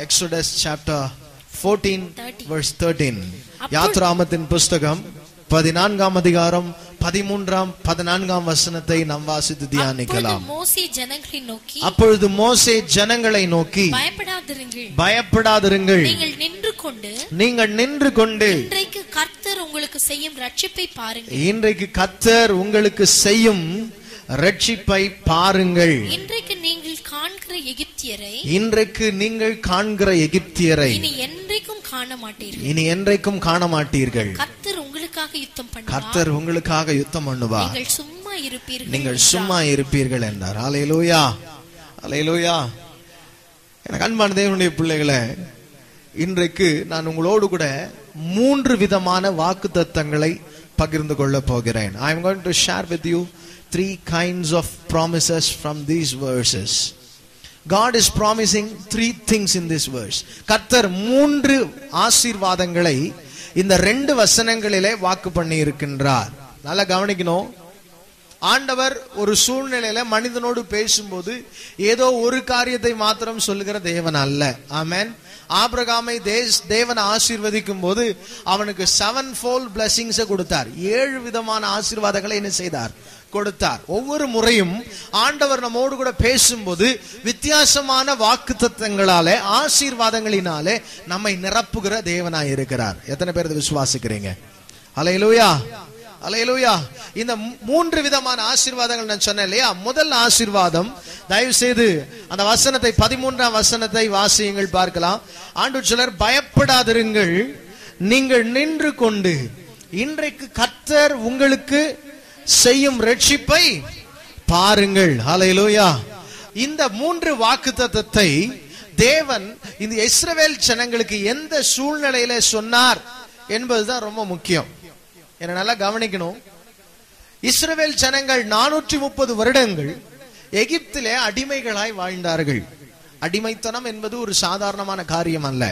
Exodus chapter 14 13. verse 13 யாத்ராமத்தின் புஸ்தகம் பதினான்காம் அதிகாரம் பதிமூன்றாம் பதினான்காம் வசனத்தை நாம் வாசித்து அப்பொழுது தியானிக்கலாம் மோசே ஜனங்களை நோக்கி அப்பொழுது மோசே ஜனங்களை நோக்கி பயப்படாதிருங்கள் பயப்படாதிருங்கள் நீங்கள் நின்று கொண்டு நீங்கள் நின்று கொண்டு இன்றைக்கு கர்த்தர் உங்களுக்கு செய்யும் ரட்சிப்பை பாருங்கள் இன்றைக்கு கத்தர் உங்களுக்கு செய்யும் ரட்சிப்பை பாருங்கள் இன்றைக்கு நீங்கள் காண்கிற எகிப்தியரை இன்றைக்கு நீங்கள் காண்கிற எகிப்தியரை இனி என்றைக்கும் காண மாட்டீர்கள் இனி என்றைக்கும் காண மாட்டீர்கள் கர்த்தர் உங்களுக்காக யுத்தம் பண்ணுவார் கர்த்தர் உங்களுக்காக யுத்தம் பண்ணுவார் நீங்கள் சும்மா இருப்பீர்கள் நீங்கள் என்றார். சும்மா இருப்பீர்கள் என்றார் அலையலூயா அலையலூயா எனக்கு அன்பான தேவனுடைய பிள்ளைகளே இன்றைக்கு நான் உங்களோடு கூட மூன்று விதமான வாக்கு தத்தங்களை பகிர்ந்து கொள்ள போகிறேன் I am going to share with you three kinds of promises from these verses God is promising three things in this verse கர்த்தர் மூன்று ஆசீர்வாதங்களை இந்த ரெண்டு வசனங்களிலே வாக்கு பண்ணி இருக்கின்றார் நல்லா கவனிக்கணும் ஆண்டவர் ஒரு சூழ்நிலையில மனிதனோடு பேசும்போது ஏதோ ஒரு காரியத்தை மாத்திரம் சொல்லுகிற தேவன் அல்ல ஆமென் ஆபிரகாமை தேஸ் தேவன் ஆசீர்வதிக்கும் போது அவனுக்கு செவன் ஃபோல் பிளஸிங்ஸை கொடுத்தார் ஏழு விதமான ஆசீர்வாதங்களை என்ன செய்தார் கொடுத்தார் ஒவ்வொரு முறையும் ஆண்டவர் நம்மோடு கூட பேசும்போது வித்தியாசமான வாக்கு தத்தங்களாலே ஆசீர்வாதங்களினாலே நம்மை நிரப்புகிற தேவனாய் இருக்கிறார் எத்தனை பேர் இதை விசுவாசிக்கிறீங்க அலையலூயா அலையலூயா இந்த மூ- மூன்று விதமான ஆசீர்வாதங்கள் நான் சொன்னேன் இல்லையா முதல் ஆசீர்வாதம் தயவு செய்து அந்த வசனத்தை பதிமூன்றாம் வசனத்தை வாசியுங்கள் பார்க்கலாம் ஆண்டு சிலர் பயப்படாதிருங்கள் நீங்கள் நின்று கொண்டு இன்றைக்கு கர்த்தர் உங்களுக்கு செய்யும் ரட்சிப்பை பாருங்கள் ஹalleluya இந்த மூன்று வாக்குத்தத்தத்தை தேவன் இந்த இஸ்ரவேல் ஜனங்களுக்கு எந்த சூழ்நிலையில சொன்னார் என்பதுதான் ரொம்ப முக்கியம் என்ன நல்லா கவனிக்கணும் இஸ்ரவேல் ஜனங்கள் நானூற்றி முப்பது வருடங்கள் எகிப்திலே அடிமைகளாய் வாழ்ந்தார்கள் அடிமைத்தனம் என்பது ஒரு சாதாரணமான காரியம் அல்ல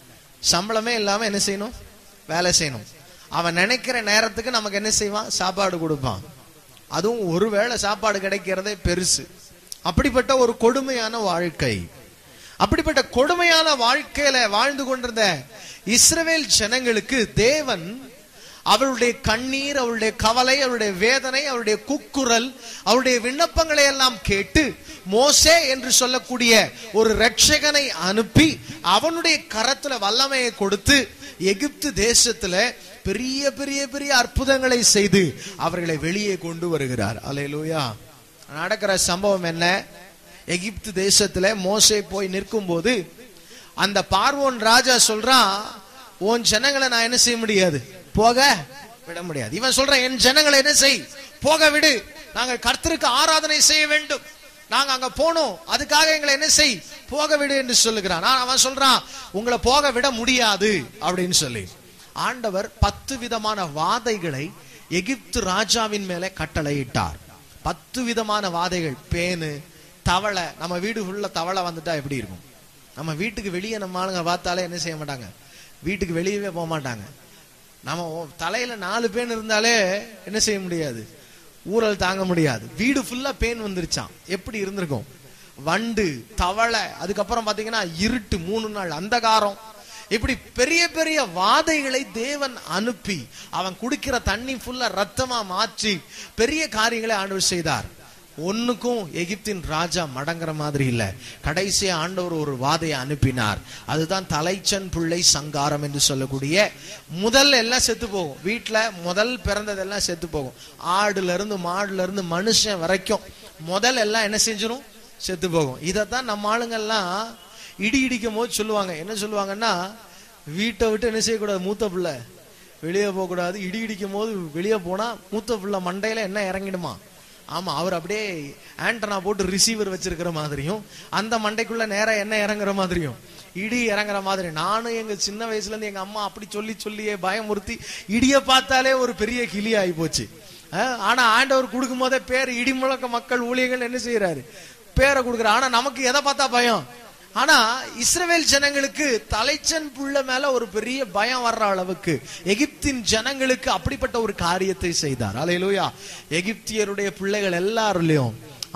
சம்பளமே இல்லாம என்ன செய்யணும் வேலை செய்யணும் அவன் நினைக்கிற நேரத்துக்கு நமக்கு என்ன செய்வான் சாப்பாடு கொடுப்பான் அதுவும் ஒருவேளை சாப்பாடு கிடைக்கிறதே பெருசு அப்படிப்பட்ட ஒரு கொடுமையான வாழ்க்கை அப்படிப்பட்ட கொடுமையான வாழ்க்கையில வாழ்ந்து கொண்டிருந்த இஸ்ரவேல் ஜனங்களுக்கு தேவன் அவருடைய கண்ணீர் அவருடைய கவலை அவருடைய வேதனை அவருடைய குக்குரல் அவருடைய விண்ணப்பங்களை எல்லாம் கேட்டு மோசே என்று சொல்லக்கூடிய ஒரு ரட்சகனை அனுப்பி அவனுடைய கரத்துல வல்லமையை கொடுத்து எகிப்து தேசத்துல பெரிய பெரிய பெரிய அற்புதங்களை செய்து அவர்களை வெளியே கொண்டு வருகிறார் அலையலூயா நடக்கிற சம்பவம் என்ன எகிப்து தேசத்துல மோசே போய் நிற்கும் போது அந்த பார்வோன் ராஜா சொல்றான் உன் ஜனங்களை நான் என்ன செய்ய முடியாது போக விட முடியாது இவன் சொல்றான் என் ஜனங்களை என்ன செய் போக விடு நாங்கள் கர்த்தருக்கு ஆராதனை செய்ய வேண்டும் நாங்க அங்க போனோம் அதுக்காக எங்களை என்ன செய் போக விடு என்று சொல்லுகிறான் ஆனா அவன் சொல்றான் உங்களை போக விட முடியாது அப்படின்னு சொல்லி ஆண்டவர் பத்து விதமான வாதைகளை எகிப்து ராஜாவின் மேலே கட்டளையிட்டார் பத்து விதமான வாதைகள் பேனு தவளை நம்ம வீடு ஃபுல்லா தவளை வந்துட்டா எப்படி இருக்கும் நம்ம வீட்டுக்கு வெளியே நம்ம ஆளுங்க பார்த்தாலே என்ன செய்ய மாட்டாங்க வீட்டுக்கு வெளியவே போக மாட்டாங்க நம்ம ஓ- தலையில நாலு பேன் இருந்தாலே என்ன செய்ய முடியாது ஊரல் தாங்க முடியாது வீடு ஃபுல்லா பேன் வந்துருச்சான் எப்படி இருந்திருக்கும் வண்டு தவளை அதுக்கப்புறம் பாத்தீங்கன்னா இருட்டு மூணு நாள் அந்தகாரம் இப்படி பெரிய பெரிய வாதைகளை தேவன் அனுப்பி அவன் குடிக்கிற தண்ணி ஃபுல்லா ரத்தமா மாற்றி பெரிய காரியங்களை ஆண்டவர் செய்தார் ஒண்ணுக்கும் எகிப்தின் ராஜா மடங்குற மாதிரி இல்ல கடைசியா ஆண்டவர் ஒரு வாதையை அனுப்பினார் அதுதான் தலைச்சன் பிள்ளை சங்காரம் என்று சொல்லக்கூடிய முதல் எல்லாம் செத்து போகும் வீட்டுல முதல் பிறந்ததெல்லாம் செத்து போகும் ஆடுல இருந்து மாடுல இருந்து மனுஷன் வரைக்கும் முதல் எல்லாம் என்ன செஞ்சிரும் செத்து போகும் இதைத்தான் நம்ம ஆளுங்கெல்லாம் இடி இடிக்கும் போது சொல்லுவாங்க என்ன சொல்லுவாங்கன்னா வீட்டை விட்டு என்ன செய்யக்கூடாது மூத்த பிள்ளை வெளியே போகக்கூடாது இடி இடிக்கும் போது வெளியே போனா மூத்த பிள்ளை மண்டையில என்ன இறங்கிடுமா ஆமா அவர் அப்படியே ஆண்டனா போட்டு ரிசீவர் வச்சிருக்கிற மாதிரியும் அந்த மண்டைக்குள்ள நேரா என்ன இறங்குற மாதிரியும் இடி இறங்குற மாதிரி நானும் எங்க சின்ன வயசுல இருந்து எங்க அம்மா அப்படி சொல்லி சொல்லியே பயமுறுத்தி இடிய பார்த்தாலே ஒரு பெரிய கிளி ஆகி போச்சு அஹ், ஆனா ஆண்டவர் கொடுக்கும் போதே பேர் இடி முழக்க மக்கள் ஊழியர்கள் என்ன செய்யறாரு பேரை கொடுக்குற ஆனா நமக்கு எதை பார்த்தா பயம் ஆனா இஸ்ரவேல் ஜனங்களுக்கு தலைச்சன் புள்ள மேல ஒரு பெரிய பயம் வர்ற அளவுக்கு எகிப்தின் ஜனங்களுக்கு அப்படிப்பட்ட ஒரு காரியத்தை செய்தார் அலையிலூயா எகிப்தியருடைய பிள்ளைகள் எல்லாருலயும்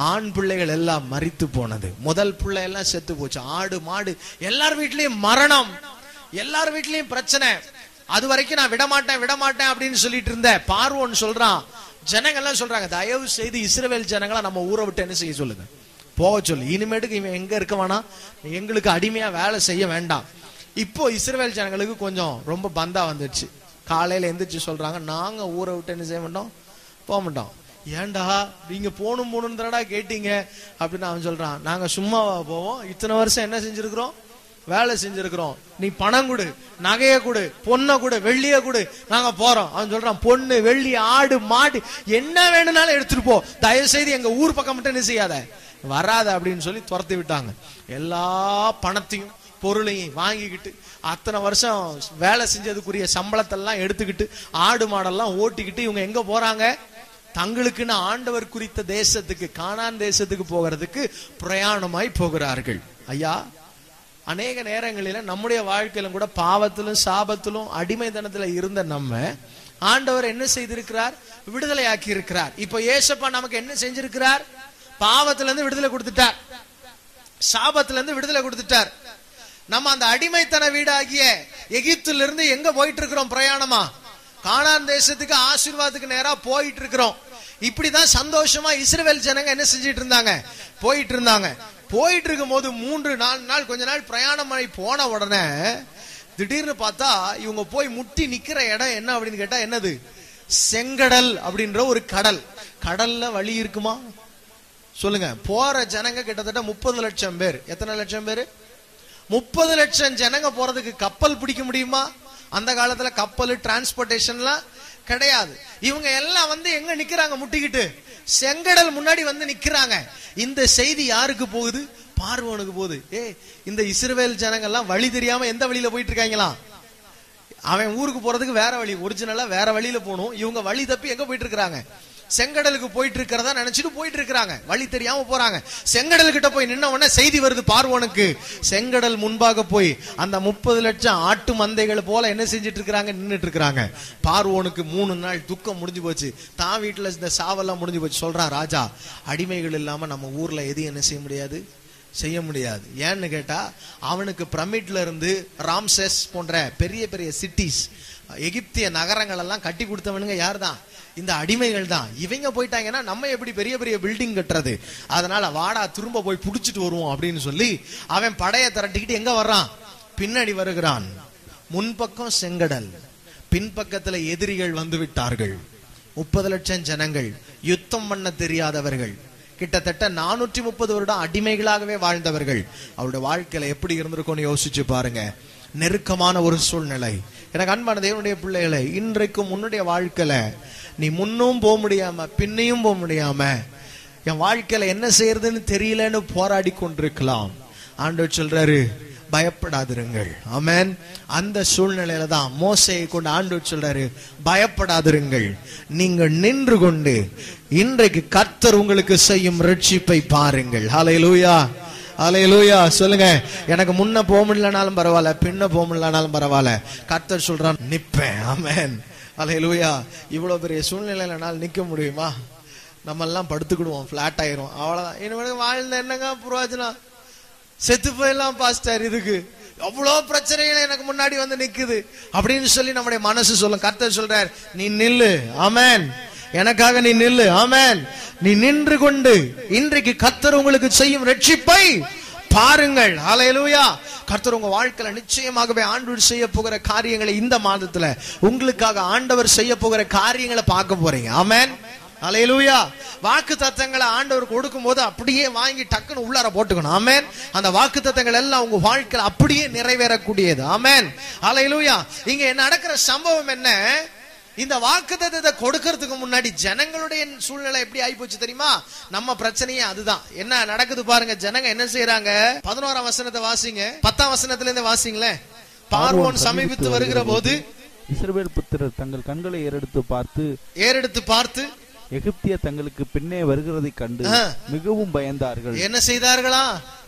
ஆண் பிள்ளைகள் எல்லாம் மரித்து போனது முதல் பிள்ளை எல்லாம் செத்து போச்சு ஆடு மாடு எல்லார் வீட்லயும் மரணம் எல்லார் வீட்லயும் பிரச்சனை அது வரைக்கும் நான் விட மாட்டேன் விட மாட்டேன் அப்படின்னு சொல்லிட்டு இருந்தேன் பார்வோன் சொல்றான் ஜனங்க எல்லாம் சொல்றாங்க தயவு செய்து இஸ்ரவேல் ஜனங்களை நம்ம ஊரை விட்டு என்ன செய்ய சொல்லுங்க போக சொல்லு இனிமேட்டுக்கு இவன் எங்க இருக்க வேணாம் எங்களுக்கு அடிமையா வேலை செய்ய வேண்டாம் இப்போ இஸ்ரவேல் ஜனங்களுக்கு கொஞ்சம் ரொம்ப பந்தா வந்துடுச்சு காலையில எந்திரிச்சு சொல்றாங்க நாங்க ஊரை விட்டு என்ன செய்ய மாட்டோம் போக மாட்டோம் ஏன்டா நீங்க போகணும் போகணும் தானடா கேட்டீங்க அப்படின்னு அவன் சொல்றான் நாங்க சும்மாவா போவோம் இத்தனை வருஷம் என்ன செஞ்சிருக்கிறோம் வேலை செஞ்சிருக்கிறோம் நீ பணம் கொடு நகைய கொடு பொண்ணை கொடு வெள்ளிய கொடு நாங்க போறோம் அவன் சொல்றான் பொண்ணு வெள்ளி ஆடு மாடு என்ன வேணும்னாலும் எடுத்துட்டு போ தயவு செய்து எங்க ஊர் பக்கம் மட்டும் என்ன செய்யாத வராத அப்படின்னு சொல்லி துரத்தி விட்டாங்க எல்லா பணத்தையும் பொருளையும் வாங்கிக்கிட்டு அத்தனை வருஷம் வேலை செஞ்சதுக்குரிய சம்பளத்தெல்லாம் எடுத்துக்கிட்டு ஆடு மாடெல்லாம் ஓட்டிக்கிட்டு இவங்க எங்க போறாங்க தங்களுக்குன்னு ஆண்டவர் குறித்த தேசத்துக்கு கானான் தேசத்துக்கு போகிறதுக்கு பிரயாணமாய் போகிறார்கள் ஐயா அநேக நேரங்களில நம்முடைய வாழ்க்கையில கூட பாவத்திலும் சாபத்திலும் அடிமைத்தனத்துல இருந்த நம்ம ஆண்டவர் என்ன செய்திருக்கிறார் விடுதலை ஆக்கி இருக்கிறார் இப்போ ஏசப்பா நமக்கு என்ன செஞ்சிருக்கிறார் பாவத்துல இருந்து விடுதலை கொடுத்துட்டார் சாபத்துல இருந்து விடுதலை கொடுத்துட்டார் நம்ம அந்த அடிமைத்தன வீடாகிய எகிப்துல இருந்து எங்க போயிட்டு இருக்கிறோம் பிரயாணமா கானான் தேசத்துக்கு ஆசீர்வாதத்துக்கு நேரா போயிட்டு இருக்கிறோம் இப்படிதான் சந்தோஷமா இஸ்ரவேல் ஜனங்க என்ன செஞ்சிட்டு இருந்தாங்க போயிட்டு இருந்தாங்க போயிட்டு இருக்கும் போது மூன்று நாலு நாள் கொஞ்ச நாள் பிரயாணம் பண்ணி போன உடனே திடீர்னு பார்த்தா இவங்க போய் முட்டி நிக்கிற இடம் என்ன அப்படின்னு கேட்டா என்னது செங்கடல் அப்படின்ற ஒரு கடல் கடல்ல வழி இருக்குமா சொல்லுங்க போற ஜனங்க கிட்டத்தட்ட முப்பது லட்சம் பேர் எத்தனை லட்சம் பேர் முப்பது லட்சம் ஜனங்க போறதுக்கு கப்பல் பிடிக்க முடியுமா அந்த காலத்துல கப்பல் டிரான்ஸ்போர்டேஷன்லாம் கிடையாது இவங்க எல்லாம் வந்து எங்க நிக்கிறாங்க முட்டிக்கிட்டு செங்கடல் முன்னாடி வந்து நிக்கிறாங்க இந்த செய்தி யாருக்கு போகுது பார்வோனுக்கு போகுது ஏ இந்த இஸ்ரவேல் ஜனங்க எல்லாம் வழி தெரியாம எந்த வழியில போயிட்டு இருக்காங்களாம் அவன் ஊருக்கு போறதுக்கு வேற வழி ஒரிஜினலா வேற வழியில போகணும் இவங்க வழி தப்பி எங்க போயிட்டு இருக்காங்க செங்கடலுக்கு போயிட்டு இருக்கிறதா நினைச்சிட்டு போயிட்டு இருக்காங்க வழி தெரியாம போறாங்க செங்கடல் கிட்ட போய் நின்ன உடனே செய்தி வருது பார்வோனுக்கு செங்கடல் முன்பாக போய் அந்த முப்பது லட்சம் ஆட்டு மந்தைகள் போல என்ன செஞ்சிட்டு இருக்காங்க நின்னுட்டு இருக்காங்க பார்வோனுக்கு மூணு நாள் துக்கம் முடிஞ்சு போச்சு தான் வீட்டுல இந்த சாவெல்லாம் முடிஞ்சு போச்சு சொல்றான் ராஜா அடிமைகள் இல்லாம நம்ம ஊர்ல எதையும் என்ன செய்ய முடியாது செய்ய முடியாது ஏன்னு கேட்டா அவனுக்கு பிரமிட்ல இருந்து ராம்செஸ் போன்ற பெரிய பெரிய சிட்டிஸ் எகிப்திய நகரங்கள் எல்லாம் கட்டி கொடுத்தவனுங்க யார் தான் இந்த அடிமைகள் தான் இவங்க போயிட்டாங்கன்னா நம்ம எப்படி பெரிய பெரிய பில்டிங் கட்டுறது அதனால வாடா திரும்ப போய் புடிச்சிட்டு வருவோம் அப்படின்னு சொல்லி அவன் படைய திரட்டிக்கிட்டு எங்க வர்றான் பின்னாடி வருகிறான் முன்பக்கம் செங்கடல் பின்பக்கத்துல எதிரிகள் வந்து விட்டார்கள் முப்பது லட்சம் ஜனங்கள் யுத்தம் பண்ண தெரியாதவர்கள் கிட்டத்தட்ட நானூற்றி முப்பது வருடம் அடிமைகளாகவே வாழ்ந்தவர்கள் அவருடைய வாழ்க்கையில எப்படி இருந்திருக்கும்னு யோசிச்சு பாருங்க நெருக்கமான ஒரு சூழ்நிலை எனக்கு அன்பான தேவனுடைய பிள்ளைகளை இன்றைக்கும் உன்னுடைய வாழ்க்கையில நீ முன்னும் போக முடியாம பின்னையும் போக முடியாம என் வாழ்க்கையில என்ன செய்யறதுன்னு தெரியலன்னு போராடி கொண்டிருக்கலாம் ஆண்டவர் சொல்றாரு பயப்படாதிருங்கள் ஆமென் அந்த சூழ்நிலையில தான் மோசையை கொண்டு ஆண்டவர் சொல்றாரு பயப்படாதிருங்கள் நீங்கள் நின்று கொண்டு இன்றைக்கு கர்த்தர் உங்களுக்கு செய்யும் ரட்சிப்பை பாருங்கள் ஹalleluya ஹalleluya சொல்லுங்க எனக்கு முன்ன போக முடியலனாலும் பரவாயில்ல பின்ன போக முடியலனாலும் பரவாயில்ல கர்த்தர் சொல்றான் நிப்பேன் ஆமென் ஹalleluya இவ்வளவு பெரிய சூழ்நிலையில என்னால் நிக்க முடியுமா நம்ம எல்லாம் படுத்துக்கிடுவோம் ஃபிளாட் ஆயிரும் அவ்வளவுதான் இனிமேல் வாழ்ந்த என்னங்க பிரயோஜனம் செத்து போயெல்லாம் பாஸ்டர் இதுக்கு அவ்வளோ பிரச்சனைகள் எனக்கு முன்னாடி வந்து நிக்குது அப்படின்னு சொல்லி நம்முடைய மனசு சொல்லும் கர்த்தர் சொல்றார் நீ நில்லு ஆமென் எனக்காக நீ நில்லு ஆமென் நீ நின்று கொண்டு இன்றைக்கு கர்த்தர் உங்களுக்கு செய்யும் ரட்சிப்பை பாருங்கள் ஹalleluya கர்த்தர் உங்க வாழ்க்கையில நிச்சயமாகவே ஆண்டவர் செய்ய போகிற காரியங்களை இந்த மாதத்துல உங்களுக்காக ஆண்டவர் செய்ய போகிற காரியங்களை பார்க்க போறீங்க ஆமென் அலையலூயா வாக்கு தத்தங்களை ஆண்டவர் கொடுக்கும் போது அப்படியே வாங்கி டக்குன்னு உள்ளார போட்டுக்கணும் ஆமென் அந்த வாக்கு தத்தங்கள் எல்லாம் உங்க வாழ்க்கையில அப்படியே நிறைவேறக்கூடியது ஆமென் அலையலூயா இங்க நடக்கிற சம்பவம் என்ன இந்த வாக்கு தத்தத்தை கொடுக்கறதுக்கு முன்னாடி ஜனங்களுடைய சூழ்நிலை எப்படி ஆயிப்போச்சு தெரியுமா நம்ம பிரச்சனையே அதுதான் என்ன நடக்குது பாருங்க ஜனங்க என்ன செய்யறாங்க பதினோராம் வசனத்தை வாசிங்க பத்தாம் வசனத்துல இருந்து வாசிங்களேன் பார்வோன் சமீபித்து வருகிற போது இஸ்ரவேல் புத்திரர் தங்கள் கண்களை ஏறெடுத்து பார்த்து ஏறெடுத்து பார்த்து எகிப்திய தங்களுக்கு பின்னே வருகிறதைக் கண்டு ஆ. மிகவும் பயந்தார்கள் என்ன செய்தார்களா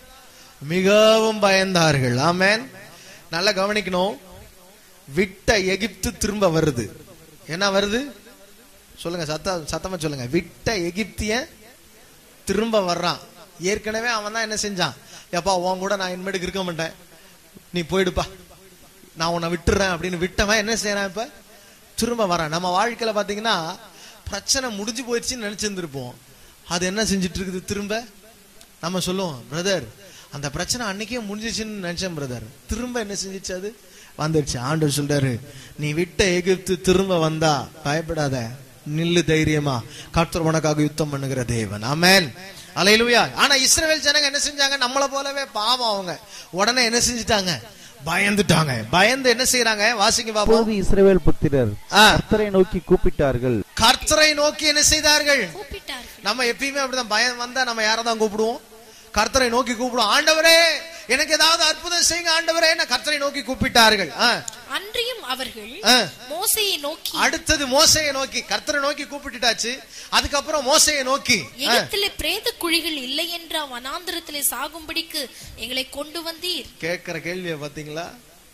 மிகவும் பயந்தார்கள் ஆமென் நல்லா கவனிக்கணும் விட்ட எகிப்து திரும்ப வருது என்ன வருது சொல்லுங்க சத்த சத்தமா சொல்லுங்க விட்ட எகிப்திய திரும்ப வர்றான் ஏற்கனவே அவன் தான் என்ன செஞ்சான் எப்பா உன் கூட நான் இனிமேட்டுக்கு இருக்க மாட்டேன் நீ போயிடுப்பா நான் உன்னை விட்டுறேன் அப்படின்னு விட்டவன் என்ன செய்யறான் இப்ப திரும்ப வரான் நம்ம வாழ்க்கையில பாத்தீங்கன்னா பிரச்சனை முடிஞ்சு போயிடுச்சுன்னு நினைச்சிருந்திருப்போம் அது என்ன செஞ்சுட்டு இருக்குது திரும்ப நம்ம சொல்லுவோம் பிரதர் அந்த பிரச்சனை அன்னைக்கே முடிஞ்சிச்சுன்னு நினைச்சேன் பிரதர் திரும்ப என்ன செஞ்சுச்சு அது வந்துடுச்சு ஆண்டவர் சொல்றாரு நீ விட்ட எகிப்து திரும்ப வந்தா பயப்படாத நில்லு தைரியமா கர்த்தர் உனக்காக யுத்தம் பண்ணுகிற தேவன் ஆமென் அலையிலுயா ஆனா இஸ்ரவேல் ஜனங்க என்ன செஞ்சாங்க நம்மள போலவே பாவம் அவங்க உடனே என்ன செஞ்சுட்டாங்க பயந்துட்டாங்க பயந்து என்ன செய்யறாங்க வாசிங்க பாப்போம் அப்போது இஸ்ரவேல் புத்திரர் ஆ. கர்த்தரை நோக்கி கூப்பிட்டார்கள் கர்த்தரை நோக்கி என்ன செய்தார்கள் கூப்பிட்டார்கள் நம்ம எப்பயுமே அப்படிதான் பயம் வந்தா நம்ம யாரை தான் கூப்பிடுவோம் கர்த்தரை நோக்கி கூப்பிடுவோம் ஆண்டவரே எனக்கு ஏதாவது அற்புதம் செய்யுங்க ஆண்டவரே நான் கர்த்தரை நோக்கி கூப்பிட்டார்கள் ஆ, அன்றியும் அவர்கள் ஆ. மோசையை நோக்கி அடுத்தது மோசையை நோக்கி கர்த்தரை நோக்கி கூப்பிட்டுட்டாச்சு அதுக்கப்புறம் மோசையை நோக்கி ஆ, எகிப்திலே பிரேத குழிகள் இல்லை என்றா வனாந்திரத்திலே சாகும்படிக்கு எங்களை கொண்டு வந்தீர் கேட்கிற கேள்வியை பாத்தீங்களா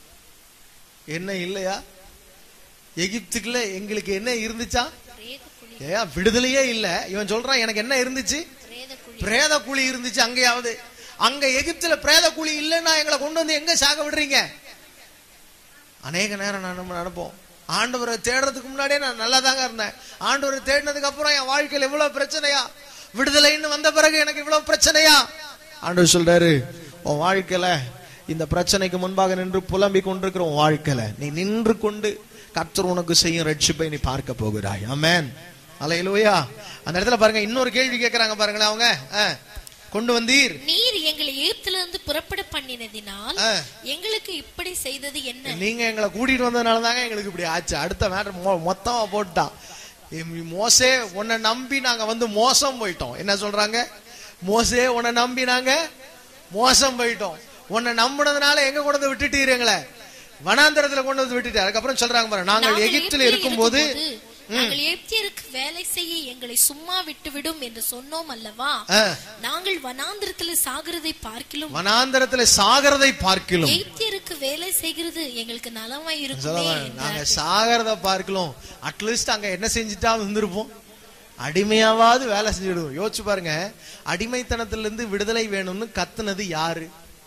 என்ன இல்லையா எகிப்துக்குள்ள எங்களுக்கு என்ன இருந்துச்சா பிரேத குழி ஏன் விடுதலையே இல்ல இவன் சொல்றான் எனக்கு என்ன இருந்துச்சு பிரேத குழி பிரேத குழி இருந்துச்சு அங்கேயாவது அங்க எகிப்துல பிரேத குழி இல்லைன்னா எங்களை கொண்டு வந்து எங்க சாக விடுறீங்க அநேக நேரம் நான் நம்ம நடப்போம் ஆண்டவரை தேடுறதுக்கு முன்னாடியே நான் நல்லா தாங்க இருந்தேன் ஆண்டவரை தேடினதுக்கு அப்புறம் என் வாழ்க்கையில இவ்வளவு பிரச்சனையா விடுதலைன்னு வந்த பிறகு எனக்கு இவ்வளவு பிரச்சனையா ஆண்டவர் சொல்றாரு உன் வாழ்க்கையில இந்த பிரச்சனைக்கு முன்பாக நின்று புலம்பிக் கொண்டிருக்கிற உன் வாழ்க்கையில நீ நின்று கொண்டு கர்த்தர் உனக்கு செய்யும் ரட்சிப்பை நீ பார்க்க போகிறாய் ஆமென் அலையிலோயா அந்த இடத்துல பாருங்க இன்னொரு கேள்வி கேட்கறாங்க பாருங்களேன் அவங்க ஆ, கொண்டு வந்தீர் நீர் எங்களை எகிப்திலிருந்து புறப்பட பண்ணினதினால் ஆ. எங்களுக்கு இப்படி செய்தது என்ன நீங்க எங்களை கூட்டிட்டு வந்ததுனால தாங்க எங்களுக்கு இப்படி ஆச்சு அடுத்த மேட்டர் மொத்தமா போட்டுட்டான் எம் மோசே உன்னை நம்பி நாங்க வந்து மோசம் போயிட்டோம் என்ன சொல்றாங்க மோசே உன்னை நம்பி நாங்க மோசம் போயிட்டோம் உன்னை நம்பினதுனால எங்க கொண்டு வந்து விட்டுட்டீர் எங்களை வனாந்தரத்துல கொண்டு வந்து விட்டுட்டு அதுக்கப்புறம் சொல்றாங்க பாரு நாங்கள் நாங்கள் எகிப்தில் எகிப்தில் இருக்கும்போது நாங்கள் எகிப்தியருக்கு வேலை செய்ய எங்களை சும்மா விட்டுவிடும் என்று சொன்னோம் அல்லவா ஆ, நாங்கள் வனாந்திரத்தில் சாகிறதை பார்க்கிலும் வனாந்தரத்துல சாகிறதை பார்க்கிலும் எகிப்தியருக்கு வேலை செய்கிறது எங்களுக்கு நலமாய் இருக்குமே சொல்லுவாங்க நாங்க என்றார்கள். சாகிறத பார்க்கலாம் அட்லீஸ்ட் அங்க என்ன செஞ்சுட்டா இருந்திருப்போம் அடிமையாவது வேலை செஞ்சுடுவோம் யோசிச்சு பாருங்க அடிமைத்தனத்துல இருந்து விடுதலை வேணும்னு கத்துனது யாரு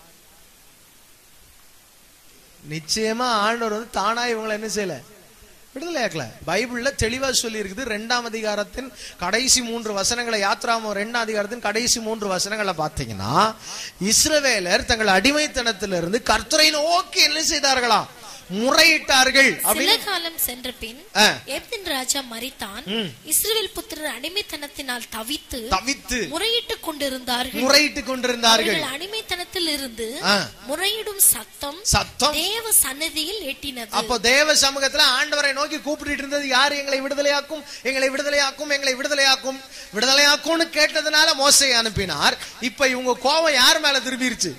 நிச்சயமா ஆண்டவர் வந்து தானா இவங்களை என்ன செய்யல விடுதலை ஆக்கல பைபிள்ல தெளிவா சொல்லி இருக்குது ரெண்டாம் அதிகாரத்தின் கடைசி மூன்று வசனங்களை யாத்ராமம் ரெண்டாம் அதிகாரத்தின் கடைசி மூன்று வசனங்களை பார்த்தீங்கன்னா இஸ்ரவேலர் தங்கள் அடிமைத்தனத்திலிருந்து கர்த்தரை நோக்கி என்ன செய்தார்களா முறையிட்டார்கள் சில அப்படின்னு காலம் சென்ற பின் ஆ, எப்தின் ராஜா மரித்தான் ம். இஸ்ரவேல் புத்திரர் அடிமைத்தனத்தினால் தவித்து தவித்து முறையிட்டுக் கொண்டிருந்தார்கள் முறையிட்டுக் கொண்டிருந்தார்கள் அவர்கள் அடிமைத்தனத்தில் இருந்து ஆ. முறையிடும் சத்தம் சத்தம் தேவ சன்னதியில் எட்டினது அப்போ தேவ சமூகத்துல ஆண்டவரை நோக்கி கூப்பிட்டு இருந்தது யார் எங்களை விடுதலையாக்கும் எங்களை விடுதலையாக்கும் எங்களை விடுதலையாக்கும் விடுதலையாக்கும்னு கேட்டதுனால மோசையை அனுப்பினார் இப்ப இவங்க கோபம் யார் மேல திரும்பிருச்சு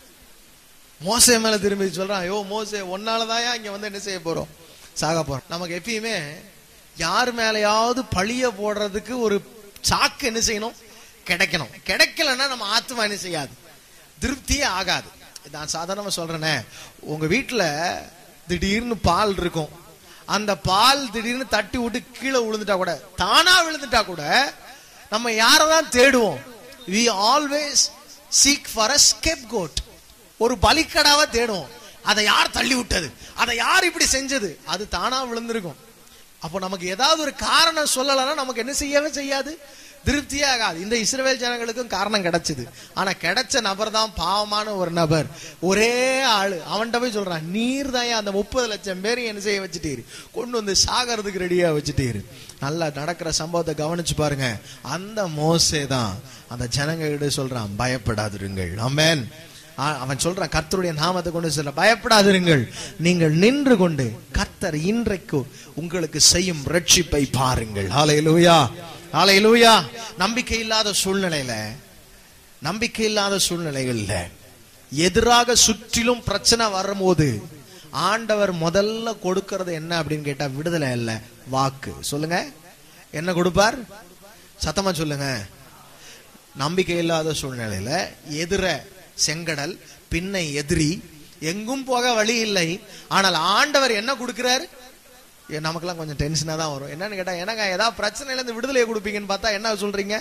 மோசே மேல திரும்பி சொல்றான் ஐயோ மோசே ஒன்னாலதான் இங்க வந்து என்ன செய்ய போறோம் சாக போறோம் நமக்கு எப்பயுமே யார் மேலயாவது பழிய போடுறதுக்கு ஒரு சாக்கு என்ன செய்யணும் கிடைக்கணும் கிடைக்கலன்னா நம்ம ஆத்மா என்ன செய்யாது திருப்தியே ஆகாது நான் சாதாரணமா சொல்றேனே உங்க வீட்டுல திடீர்னு பால் இருக்கும் அந்த பால் திடீர்னு தட்டி விட்டு கீழே விழுந்துட்டா கூட தானா விழுந்துட்டா கூட நம்ம யாரதான் தேடுவோம் we always seek for a scapegoat ஒரு பலிக்கடாவை தேடுவோம் அதை யார் தள்ளி விட்டது அதை யார் இப்படி செஞ்சது அது தானா விழுந்திருக்கும் அப்போ நமக்கு ஏதாவது ஒரு காரணம் சொல்லலைன்னா நமக்கு என்ன செய்யவே செய்யாது திருப்தியே ஆகாது இந்த இஸ்ரவேல் ஜனங்களுக்கும் காரணம் கிடைச்சது ஆனா கிடைச்ச நபர் தான் பாவமான ஒரு நபர் ஒரே ஆளு அவன்கிட்ட போய் சொல்றான் நீர் தான் அந்த முப்பது லட்சம் பேரையும் என்ன செய்ய வச்சுட்டீரு கொண்டு வந்து சாகிறதுக்கு ரெடியா வச்சுட்டீரு நல்லா நடக்கிற சம்பவத்தை கவனிச்சு பாருங்க அந்த மோசே தான் அந்த ஜனங்க சொல்றான் பயப்படாதிருங்கள் ஆமென் ஆ, அவன் சொல்றான் கர்த்தருடைய நாமத்தை கொண்டு சொல்ல பயப்படாதிருங்கள் நீங்கள் நின்று கொண்டு கர்த்தர் இன்றைக்கு உங்களுக்கு செய்யும் ரட்சிப்பை பாருங்கள் ஹalleluya ஹalleluya நம்பிக்கை இல்லாத சூழ்நிலையில நம்பிக்கை இல்லாத சூழ்நிலைகள்ல எதிராக சுற்றிலும் பிரச்சனை வரும்போது ஆண்டவர் முதல்ல கொடுக்கிறது என்ன அப்படின்னு கேட்டா விடுதலை இல்ல வாக்கு சொல்லுங்க என்ன கொடுப்பார் சத்தமா சொல்லுங்க நம்பிக்கை இல்லாத சூழ்நிலையில எதிர செங்கடல் பின்னை எதிரி எங்கும் போக வழி இல்லை ஆனால் ஆண்டவர் என்ன கொடுக்கிறார் ஏ, நமக்கெல்லாம் கொஞ்சம் டென்ஷனா தான் வரும் என்னன்னு கேட்டா என்னங்க ஏதாவது பிரச்சனையில இருந்து விடுதலையை கொடுப்பீங்கன்னு பார்த்தா என்ன சொல்றீங்க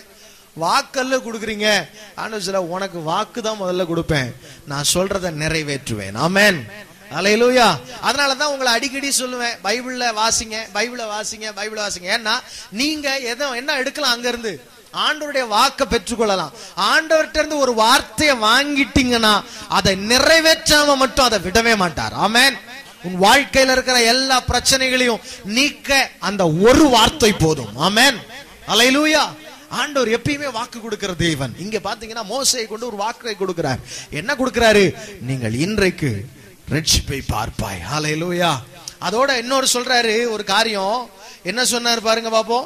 வாக்கல்ல கொடுக்குறீங்க ஆண்டவர் சொல்ல உனக்கு வாக்கு தான் முதல்ல கொடுப்பேன் நான் சொல்றத நிறைவேற்றுவேன் ஆமென் அலையிலூயா அதனால தான் உங்களை அடிக்கடி சொல்லுவேன் பைபிள்ல வாசிங்க பைபிள வாசிங்க பைபிள வாசிங்க ஏன்னா நீங்க எதோ என்ன எடுக்கலாம் அங்க இருந்து ஆண்டவருடைய வாக்க பெற்றுக்கொள்ளலாம் ஆண்டவர்கிட்ட இருந்து ஒரு வார்த்தையை வாங்கிட்டீங்கன்னா அதை நிறைவேற்றாம மட்டும் அதை விடவே மாட்டார் ஆமென் உன் வாழ்க்கையில இருக்கிற எல்லா பிரச்சனைகளையும் நீக்க அந்த ஒரு வார்த்தை போதும் ஆமென் அலையிலூயா ஆண்டவர் எப்பயுமே வாக்கு கொடுக்கிற தேவன் இங்க பாத்தீங்கன்னா மோசையை கொண்டு ஒரு வாக்கை கொடுக்கிறார் என்ன கொடுக்கிறாரு நீங்கள் இன்றைக்கு ரட்சிப்பை பார்ப்பாய் ஹalleluya அதோட இன்னொரு சொல்றாரு ஒரு காரியம் என்ன சொன்னார் பாருங்க பாப்போம்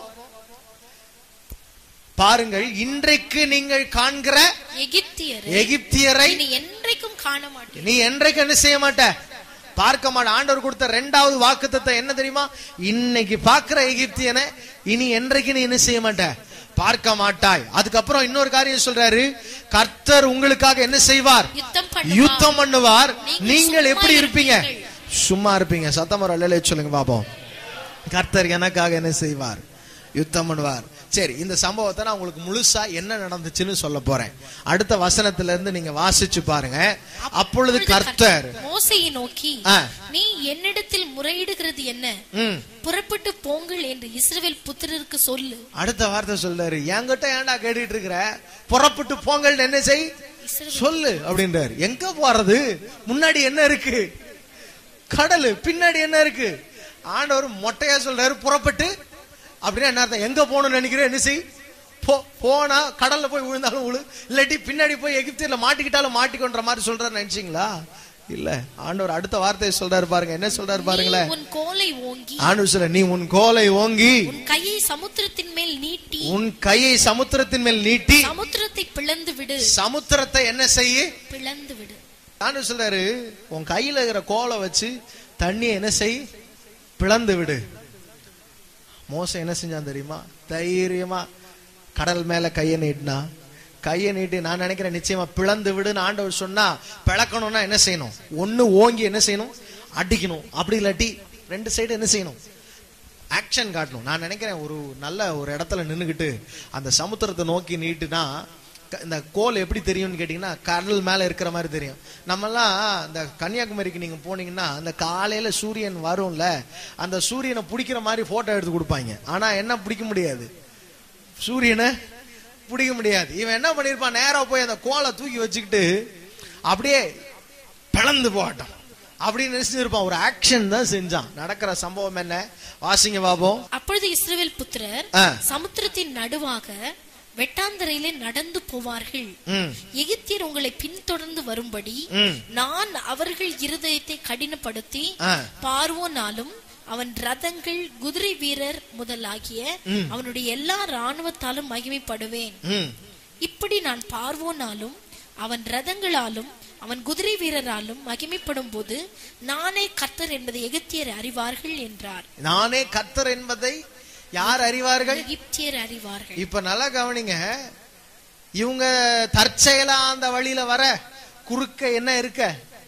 பாருங்கள் இன்றைக்கு நீங்கள் காண்கிற எகிப்தியரை எகிப்தியரை இனி என்றைக்கும் காண மாட்டேன் நீ என்றைக்கு என்ன செய்ய மாட்ட பார்க்க மாட்ட ஆண்டவர் கொடுத்த ரெண்டாவது வாக்குத்தத்தை என்ன தெரியுமா இன்னைக்கு பார்க்கிற எகிப்தியனை இனி என்றைக்கு நீ என்ன செய்ய மாட்ட பார்க்க மாட்டாய் அதுக்கப்புறம் இன்னொரு காரியம் சொல்றாரு கர்த்தர் உங்களுக்காக என்ன செய்வார் யுத்தம் பண்ணுவார். யுத்தம் பண்ணுவார் நீங்கள் நீங்கள் சும்மா எப்படி இருப்பீங்க இருப்பீர்கள். சும்மா இருப்பீங்க சத்தம் அல்ல சொல்லுங்க பாப்போம் கர்த்தர் எனக்காக என்ன செய்வார் யுத்தம் பண்ணுவார் சரி இந்த சம்பவத்தை நான் உங்களுக்கு முழுசா என்ன நடந்துச்சுன்னு சொல்ல போறேன் அடுத்த வசனத்துல இருந்து நீங்க வாசிச்சு பாருங்க அப்பொழுது கர்த்தர் மோசையை நோக்கி ஆ. நீ என்னிடத்தில் முறையிடுகிறது என்ன ம், புறப்பட்டு போங்கள் என்று இஸ்ரவேல் புத்திரருக்கு சொல்லு அடுத்த வார்த்தை சொல்றாரு என்கிட்ட ஏன்டா கேட்டுட்டு இருக்கிற புறப்பட்டு போங்கள்னு என்ன செய் இஸ்ரவேல் சொல்லு அப்படின்றாரு எங்க போறது முன்னாடி என்ன இருக்கு கடலு பின்னாடி என்ன இருக்கு ஆண்டவர் மொட்டையா சொல்றாரு புறப்பட்டு அப்படின்னா என்ன அர்த்தம் எங்க போகணும்னு நினைக்கிறேன் என்ன செய் போ போனா கடல்ல போய் விழுந்தாலும் விழு இல்லாட்டி பின்னாடி போய் எகிப்தியர்ல மாட்டிக்கிட்டாலும் மாட்டிக்கொன்ற மாதிரி சொல்றாரு நினைச்சீங்களா இல்ல ஆண்டவர் அடுத்த வார்த்தையை சொல்றாரு பாருங்க என்ன சொல்றாரு பாருங்களேன் நீ உன் கோலை ஓங்கி ஆண்டவர் சொல்ல நீ உன் கோலை ஓங்கி உன் கையை சமுத்திரத்தின் மேல் நீட்டி உன் கையை சமுத்திரத்தின் மேல் நீட்டி சமுத்திரத்தை பிளந்து விடு சமுத்திரத்தை என்ன செய்ய பிளந்து விடு ஆண்டவர் சொல்றாரு உன் கையில இருக்கிற கோலை வச்சு தண்ணியை என்ன செய் பிளந்து விடு மோசம் என்ன செஞ்சான் தெரியுமா தைரியமா கடல் மேல கையை நீட்டினா கையை நீட்டி நான் நினைக்கிறேன் நிச்சயமா பிளந்து விடுன்னு ஆண்டவர் சொன்னா பிளக்கணும்னா என்ன செய்யணும் ஒண்ணு ஓங்கி என்ன செய்யணும் அடிக்கணும் அப்படி இல்லாட்டி ரெண்டு சைடு என்ன செய்யணும் ஆக்ஷன் காட்டணும் நான் நினைக்கிறேன் ஒரு நல்ல ஒரு இடத்துல நின்னுக்கிட்டு அந்த சமுத்திரத்தை நோக்கி நீட்டுனா க- இந்த கோல் எப்படி தெரியும்னு கேட்டிங்கன்னா கடல் மேல இருக்கிற மாதிரி தெரியும் நம்மலாம் இந்த கன்னியாகுமரிக்கு நீங்க போனீங்கன்னா அந்த காலையில சூரியன் வரும்ல அந்த சூரியனை பிடிக்கிற மாதிரி போட்டோ எடுத்து கொடுப்பாங்க ஆனா என்ன பிடிக்க முடியாது சூரியனை பிடிக்க முடியாது இவன் என்ன பண்ணிருப்பான் நேரா போய் அந்த கோலை தூக்கி வச்சுக்கிட்டு அப்படியே பிளந்து போகட்டும் அப்படின்னு நினைச்சிருப்பான் ஒரு ஆக்ஷன் தான் செஞ்சான் நடக்கிற சம்பவம் என்ன வாசிங்க பாப்போம் அப்பொழுது இஸ்ரவேல் புத்திரர் ஆ. சமுத்திரத்தின் நடுவாக வெட்டாந்தரையிலே நடந்து போவார்கள் ம் எகிப்தியர் உங்களை பின்தொடர்ந்து வரும்படி ம் நான் அவர்கள் இருதயத்தை கடினப்படுத்தி ஆ. பார்வோனாலும் அவன் ரதங்கள் குதிரை வீரர் முதலாகிய அவனுடைய எல்லா ராணுவத்தாலும் மகிமைப்படுவேன் ம் இப்படி நான் பார்வோனாலும் அவன் ரதங்களாலும் அவன் குதிரை வீரராலும் மகிமைப்படும் போது நானே கர்த்தர் என்பதை எகிப்தியர் அறிவார்கள் என்றார் நானே கர்த்தர் என்பதை யார் அறிவார்கள் எகிப்தியர் அறிவார்கள் இப்ப நல்லா கவனிங்க இவங்க தற்செயலா அந்த வழியில வர குறுக்க என்ன இருக்க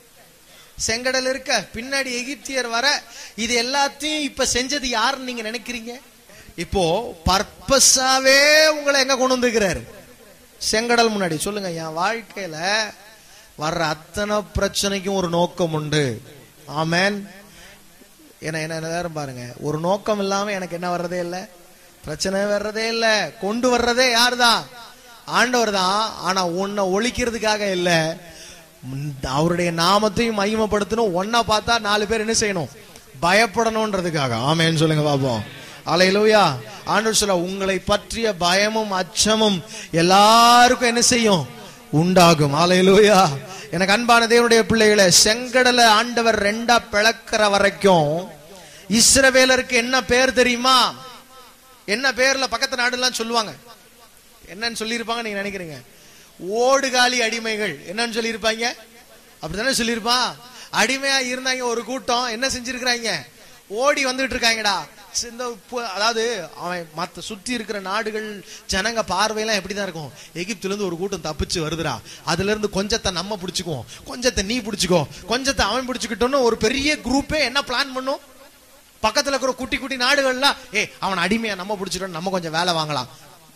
செங்கடல் இருக்க பின்னாடி எகிப்தியர் வர இது எல்லாத்தையும் இப்ப செஞ்சது யாருன்னு நீங்க நினைக்கிறீங்க இப்போ பர்பஸாவே உங்களை எங்க கொண்டு வந்துக்கிறாரு செங்கடல் முன்னாடி சொல்லுங்க என் வாழ்க்கையில வர்ற அத்தனை பிரச்சனைக்கும் ஒரு நோக்கம் உண்டு ஆமென் என்ன என்ன நேரம் பாருங்க ஒரு நோக்கம் இல்லாம எனக்கு என்ன வர்றதே இல்ல பிரச்சனை வர்றதே இல்ல கொண்டு வர்றதே யாருதான் ஆண்டவர் தான் ஆனா உன்னை ஒழிக்கிறதுக்காக இல்ல ம், அவருடைய நாமத்தையும் மகிமைப்படுத்தணும் ஒன்னா பார்த்தா நாலு பேர் என்ன செய்யணும் பயப்படணும்ன்றதுக்காக ஆமேன்னு சொல்லுங்க பாப்போம் அலையிலூயா ஆண்டவர் சொல்ல உங்களை பற்றிய பயமும் அச்சமும் எல்லாருக்கும் என்ன செய்யும் உண்டாகும் அலையிலூயா எனக்கு அன்பான தேவனுடைய பிள்ளைகளை செங்கடலை ஆண்டவர் ரெண்டா பிளக்கிற வரைக்கும் இஸ்ரவேலருக்கு என்ன பேர் தெரியுமா என்ன பேர்ல பக்கத்து நாடுலாம் சொல்லுவாங்க என்னன்னு சொல்லியிருப்பாங்க நீங்க நினைக்கிறீங்க ஓடுகாலி அடிமைகள் என்னன்னு சொல்லியிருப்பாங்க அப்படித்தானே சொல்லியிருப்பான் அடிமையா இருந்தாங்க ஒரு கூட்டம் என்ன செஞ்சிருக்கிறாங்க ஓடி வந்துட்டு இருக்காங்கடா சி- இந்த பு- அதாவது அவன் மத்த சுத்தி இருக்கிற நாடுகள் ஜனங்க பார்வையெல்லாம் எப்படிதான் இருக்கும் எகிப்துல இருந்து ஒரு கூட்டம் தப்பிச்சு வருதுடா அதுல இருந்து கொஞ்சத்தை நம்ம பிடிச்சுக்குவோம் கொஞ்சத்தை நீ பிடிச்சுக்கோ கொஞ்சத்தை அவன் பிடிச்சுக்கிட்டோன்னு ஒரு பெரிய குரூப்பே என்ன பிளான் பண்ணும் பக்கத்துல இருக்கிற குட்டி குட்டி நாடுகள்லாம் ஏ அவன் அடிமையா நம்ம பிடிச்சிட்டோம் நம்ம கொஞ்சம் வேலை வாங்கலாம்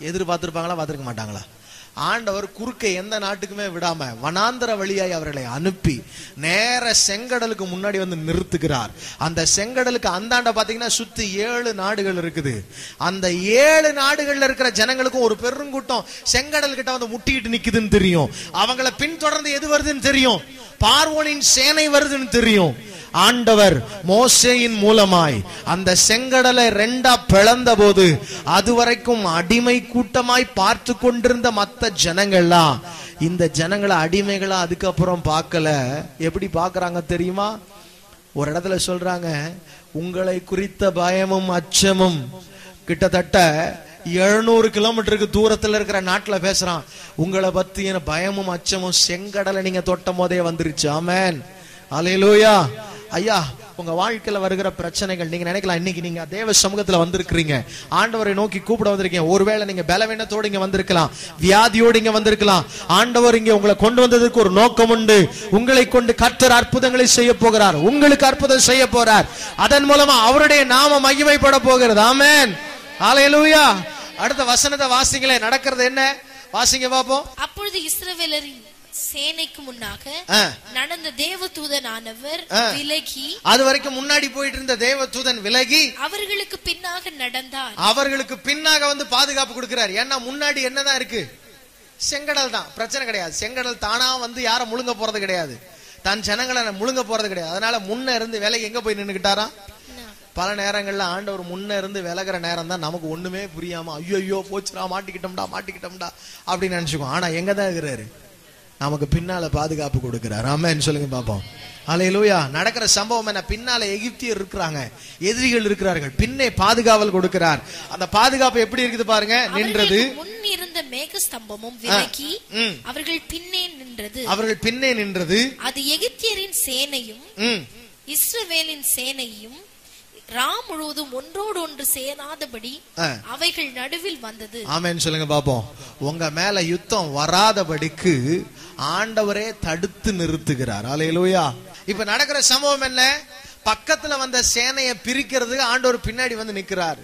எதிர்பார்த்திருப்பாங்களா பார்த்திருக்க மாட்டாங்களா ஆண்டவர் குறுக்க எந்த நாட்டுக்குமே விடாம வனாந்தர வழியாய் அவர்களை அனுப்பி நேர செங்கடலுக்கு முன்னாடி வந்து நிறுத்துகிறார் அந்த செங்கடலுக்கு அந்தாண்ட பாத்தீங்கன்னா சுத்தி ஏழு நாடுகள் இருக்குது அந்த ஏழு நாடுகள்ல இருக்கிற ஜனங்களுக்கும் ஒரு பெருங்கூட்டம் செங்கடல் கிட்ட வந்து முட்டிட்டு நிக்குதுன்னு தெரியும் அவங்கள பின்தொடர்ந்து எது வருதுன்னு தெரியும் பார்வோனின் சேனை வருதுன்னு தெரியும் ஆண்டவர் மோசேயின் மூலமாய் அந்த செங்கடலை ரெண்டா பிளந்த போது அதுவரைக்கும் அடிமை கூட்டமாய் பார்த்து கொண்டிருந்த மத்த ஜனங்கள்லாம் இந்த ஜனங்களை அடிமைகளா அதுக்கப்புறம் பார்க்கல எப்படி பார்க்கறாங்க தெரியுமா ஒரு இடத்துல சொல்றாங்க உங்களை குறித்த பயமும் அச்சமும் கிட்டத்தட்ட எழுநூறு கிலோமீட்டருக்கு தூரத்துல இருக்கிற நாட்டுல பேசுறான் உங்களை பத்தின பயமும் அச்சமும் செங்கடலை நீங்க தொட்டும் போதே வந்துருச்சு ஆமென் அலையலூயா ஐயா உங்க வாழ்க்கையில வருகிற பிரச்சனைகள் நீங்க நினைக்கலாம் இன்னைக்கு நீங்க தேவ சமூகத்துல வந்திருக்கிறீங்க ஆண்டவரை நோக்கி கூப்பிட வந்திருக்கீங்க ஒருவேளை நீங்க பலவீனத்தோடு இங்க வந்திருக்கலாம் வியாதியோடு இங்க வந்திருக்கலாம் ஆண்டவர் இங்க உங்களை கொண்டு வந்ததுக்கு ஒரு நோக்கம் உண்டு உங்களை கொண்டு கர்த்தர் அற்புதங்களை செய்ய போகிறார் உங்களுக்கு அற்புதம் செய்ய போறார் அதன் மூலமா அவருடைய நாம மகிமைப்பட போகிறது ஆமென் ஹalleluya அடுத்த வசனத்தை வாசிங்களே நடக்கிறது என்ன வாசிங்க பாப்போம் அப்பொழுது இஸ்ரவேலரின் சேனைக்கு முன்னாக ஆ. நடந்த தேவதூதனானவர் ஆ. விலகி அது வரைக்கும் முன்னாடி போயிட்டு இருந்த தேவதூதன் விலகி அவர்களுக்கு பின்னாக நடந்தார் அவர்களுக்கு பின்னாக வந்து பாதுகாப்பு கொடுக்கிறார் ஏன்னா முன்னாடி என்னதான் இருக்கு செங்கடல் தான் பிரச்சனை கிடையாது செங்கடல் தானா வந்து யாரும் முழுங்க போறது கிடையாது தன் ஜனங்களை முழுங்க போறது கிடையாது அதனால முன்ன இருந்து விலகி எங்க போய் நின்னுக்கிட்டாராம் பல நேரங்கள்ல ஆண்டவர் முன்ன இருந்து விலகுற நேரம் தான் நமக்கு ஒண்ணுமே புரியாம ஐயோ ஐயோ போச்சுடா மாட்டிக்கிட்டோம்டா மாட்டிக்கிட்டோம்டா அப்படின்னு நினைச்சுக்கோ ஆனா எங்க தான் இருக்கிறாரு நமக்கு பின்னால பாதுகாப்பு கொடுக்கிறார் ஆமென் சொல்லுங்க பாப்போம் அலையிலூயா நடக்கிற சம்பவம் என்ன பின்னால எகிப்தியர் இருக்கிறாங்க எதிரிகள் இருக்கிறார்கள் பின்னே பாதுகாவல் கொடுக்கிறார் அந்த பாதுகாப்பு எப்படி இருக்குது பாருங்க நின்றது அவர்களுக்கு முன் இருந்த மேக ஸ்தம்பமும் விலகி ம். அவர்கள் பின்னே நின்றது அவர்கள் பின்னே நின்றது அது எகிப்தியரின் சேனையும் ம் இஸ்ரவேலின் சேனையும் ரா முழுவதும் ஒன்றோடு ஒன்று சேராதபடி ஆ. அவைகள் நடுவில் வந்தது ஆமென் சொல்லுங்க பாப்போம் உங்க மேல யுத்தம் வராதபடிக்கு ஆண்டவரே தடுத்து நிறுத்துகிறார் அலையலூயா இப்ப நடக்கிற சம்பவம் என்ன பக்கத்துல வந்த சேனையை பிரிக்கிறதுக்கு ஆண்டவர் பின்னாடி வந்து நிக்கிறாரு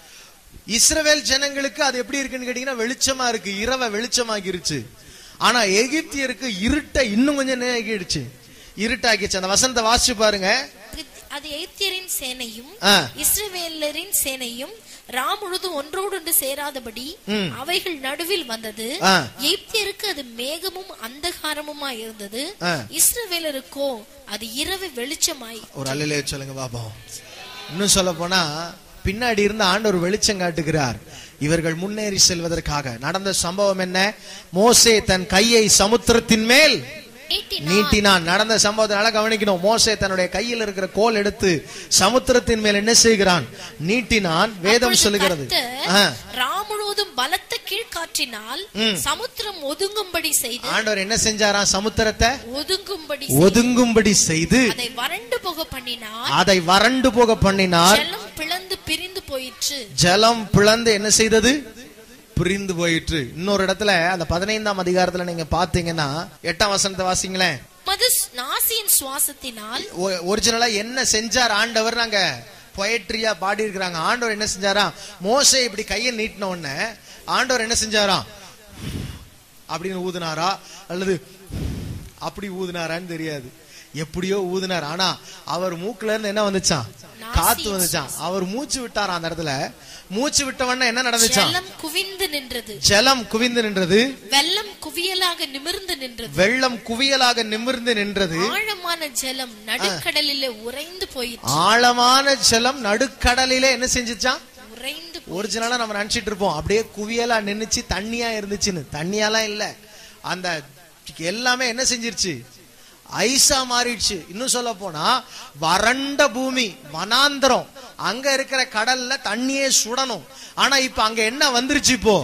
இஸ்ரவேல் ஜனங்களுக்கு அது எப்படி இருக்குன்னு கேட்டீங்கன்னா வெளிச்சமா இருக்கு இரவை வெளிச்சமாகிருச்சு ஆனா எகிப்தியருக்கு இருட்டை இன்னும் கொஞ்சம் நேகிடுச்சு இருட்டாக்கிச்சு அந்த வசனத்தை வாசிச்சு பாருங்க அது எகிப்தியரின் சேனையும் ஆ. இஸ்ரவேலரின் சேனையும் ரா முழுதும் ஒன்றோடு ஒன்று சேராதபடி ம். அவைகள் நடுவில் வந்தது ஆ. எகிப்தியருக்கு அது மேகமும் அந்தகாரமுமா இருந்தது ஆ. இஸ்ரவேலருக்கோ அது இரவு வெளிச்சமாய் ஒரு அல்லலே சொல்லுங்க பாப்போம் இன்னும் சொல்ல போனா பின்னாடி இருந்த ஆண்டவர் வெளிச்சம் காட்டுகிறார் இவர்கள் முன்னேறி செல்வதற்காக நடந்த சம்பவம் என்ன மோசே தன் கையை சமுத்திரத்தின் மேல் நீட்டினார். நீட்டினான் நடந்த சம்பவத்தை நல்லா கவனிக்கணும் மோசே தன்னுடைய கையில் இருக்கிற கோல் எடுத்து சமுத்திரத்தின் மேல் என்ன செய்கிறான் நீட்டினான் வேதம் அப்பொழுது சொல்லுகிறது கர்த்தர் ஆ. ரா முழுவதும் பலத்த கீழ்காற்றினால் சமுத்திரம் ஒதுங்கும்படி செய்து ஆண்டவர் என்ன செஞ்சாராம் சமுத்திரத்தை ஒதுங்கும்படி ஒதுங்கும்படி செய்து அதை வறண்டு போக பண்ணினார் அதை வறண்டு போக பண்ணினார் ஜலம் பிளந்து பிரிந்து போயிற்று ஜலம் பிளந்து என்ன செய்தது பிரிந்து போயிற்று இன்னொரு இடத்துல அந்த பதினைந்தாம் அதிகாரத்துல நீங்க பாத்தீங்கன்னா எட்டாம் வசனத்தை வாசிங்களேன் மது நாசியின் சுவாசத்தினால் ஒரிஜினலா என்ன செஞ்சார் ஆண்டவர் நாங்க பொயட்ரியா பாடி இருக்கிறாங்க ஆண்டவர் என்ன செஞ்சாரா மோசே இப்படி கையை நீட்டின உடனே ஆண்டவர் என்ன செஞ்சாராம் அப்படின்னு ஊதுனாரா அல்லது அப்படி ஊதுனாரான்னு தெரியாது எப்படியோ ஊதுனார் ஆனா அவர் மூக்குல இருந்து என்ன வந்துச்சான் காத்து வந்துச்சான் அவர் மூச்சு விட்டாராம் அந்த இடத்துல மூச்சு விட்டவன என்ன நடந்துச்சான் ஜலம் குவிந்து நின்றது ஜலம் குவிந்து நின்றது வெள்ளம் குவியலாக நிமிர்ந்து நின்றது வெள்ளம் குவியலாக நிமிர்ந்து நின்றது ஆழமான ஜலம் நடுக்கடலிலே உறைந்து போயிற்று ஆழமான ஜலம் நடுக்கடலிலே என்ன செஞ்சுச்சான் உறைந்து ஒரிஜினலா நம்ம நினைச்சிட்டு இருப்போம் அப்படியே குவியலா நின்னுச்சு தண்ணியா இருந்துச்சுன்னு தண்ணியாலாம் இல்ல அந்த எல்லாமே என்ன செஞ்சிருச்சு ஐஸா மாறிடுச்சு இன்னும் சொல்ல போனா வறண்ட பூமி வனாந்தரம் அங்க இருக்கிற கடல்ல தண்ணியே சுடணும் ஆனா இப்ப அங்க என்ன வந்துருச்சு இப்போ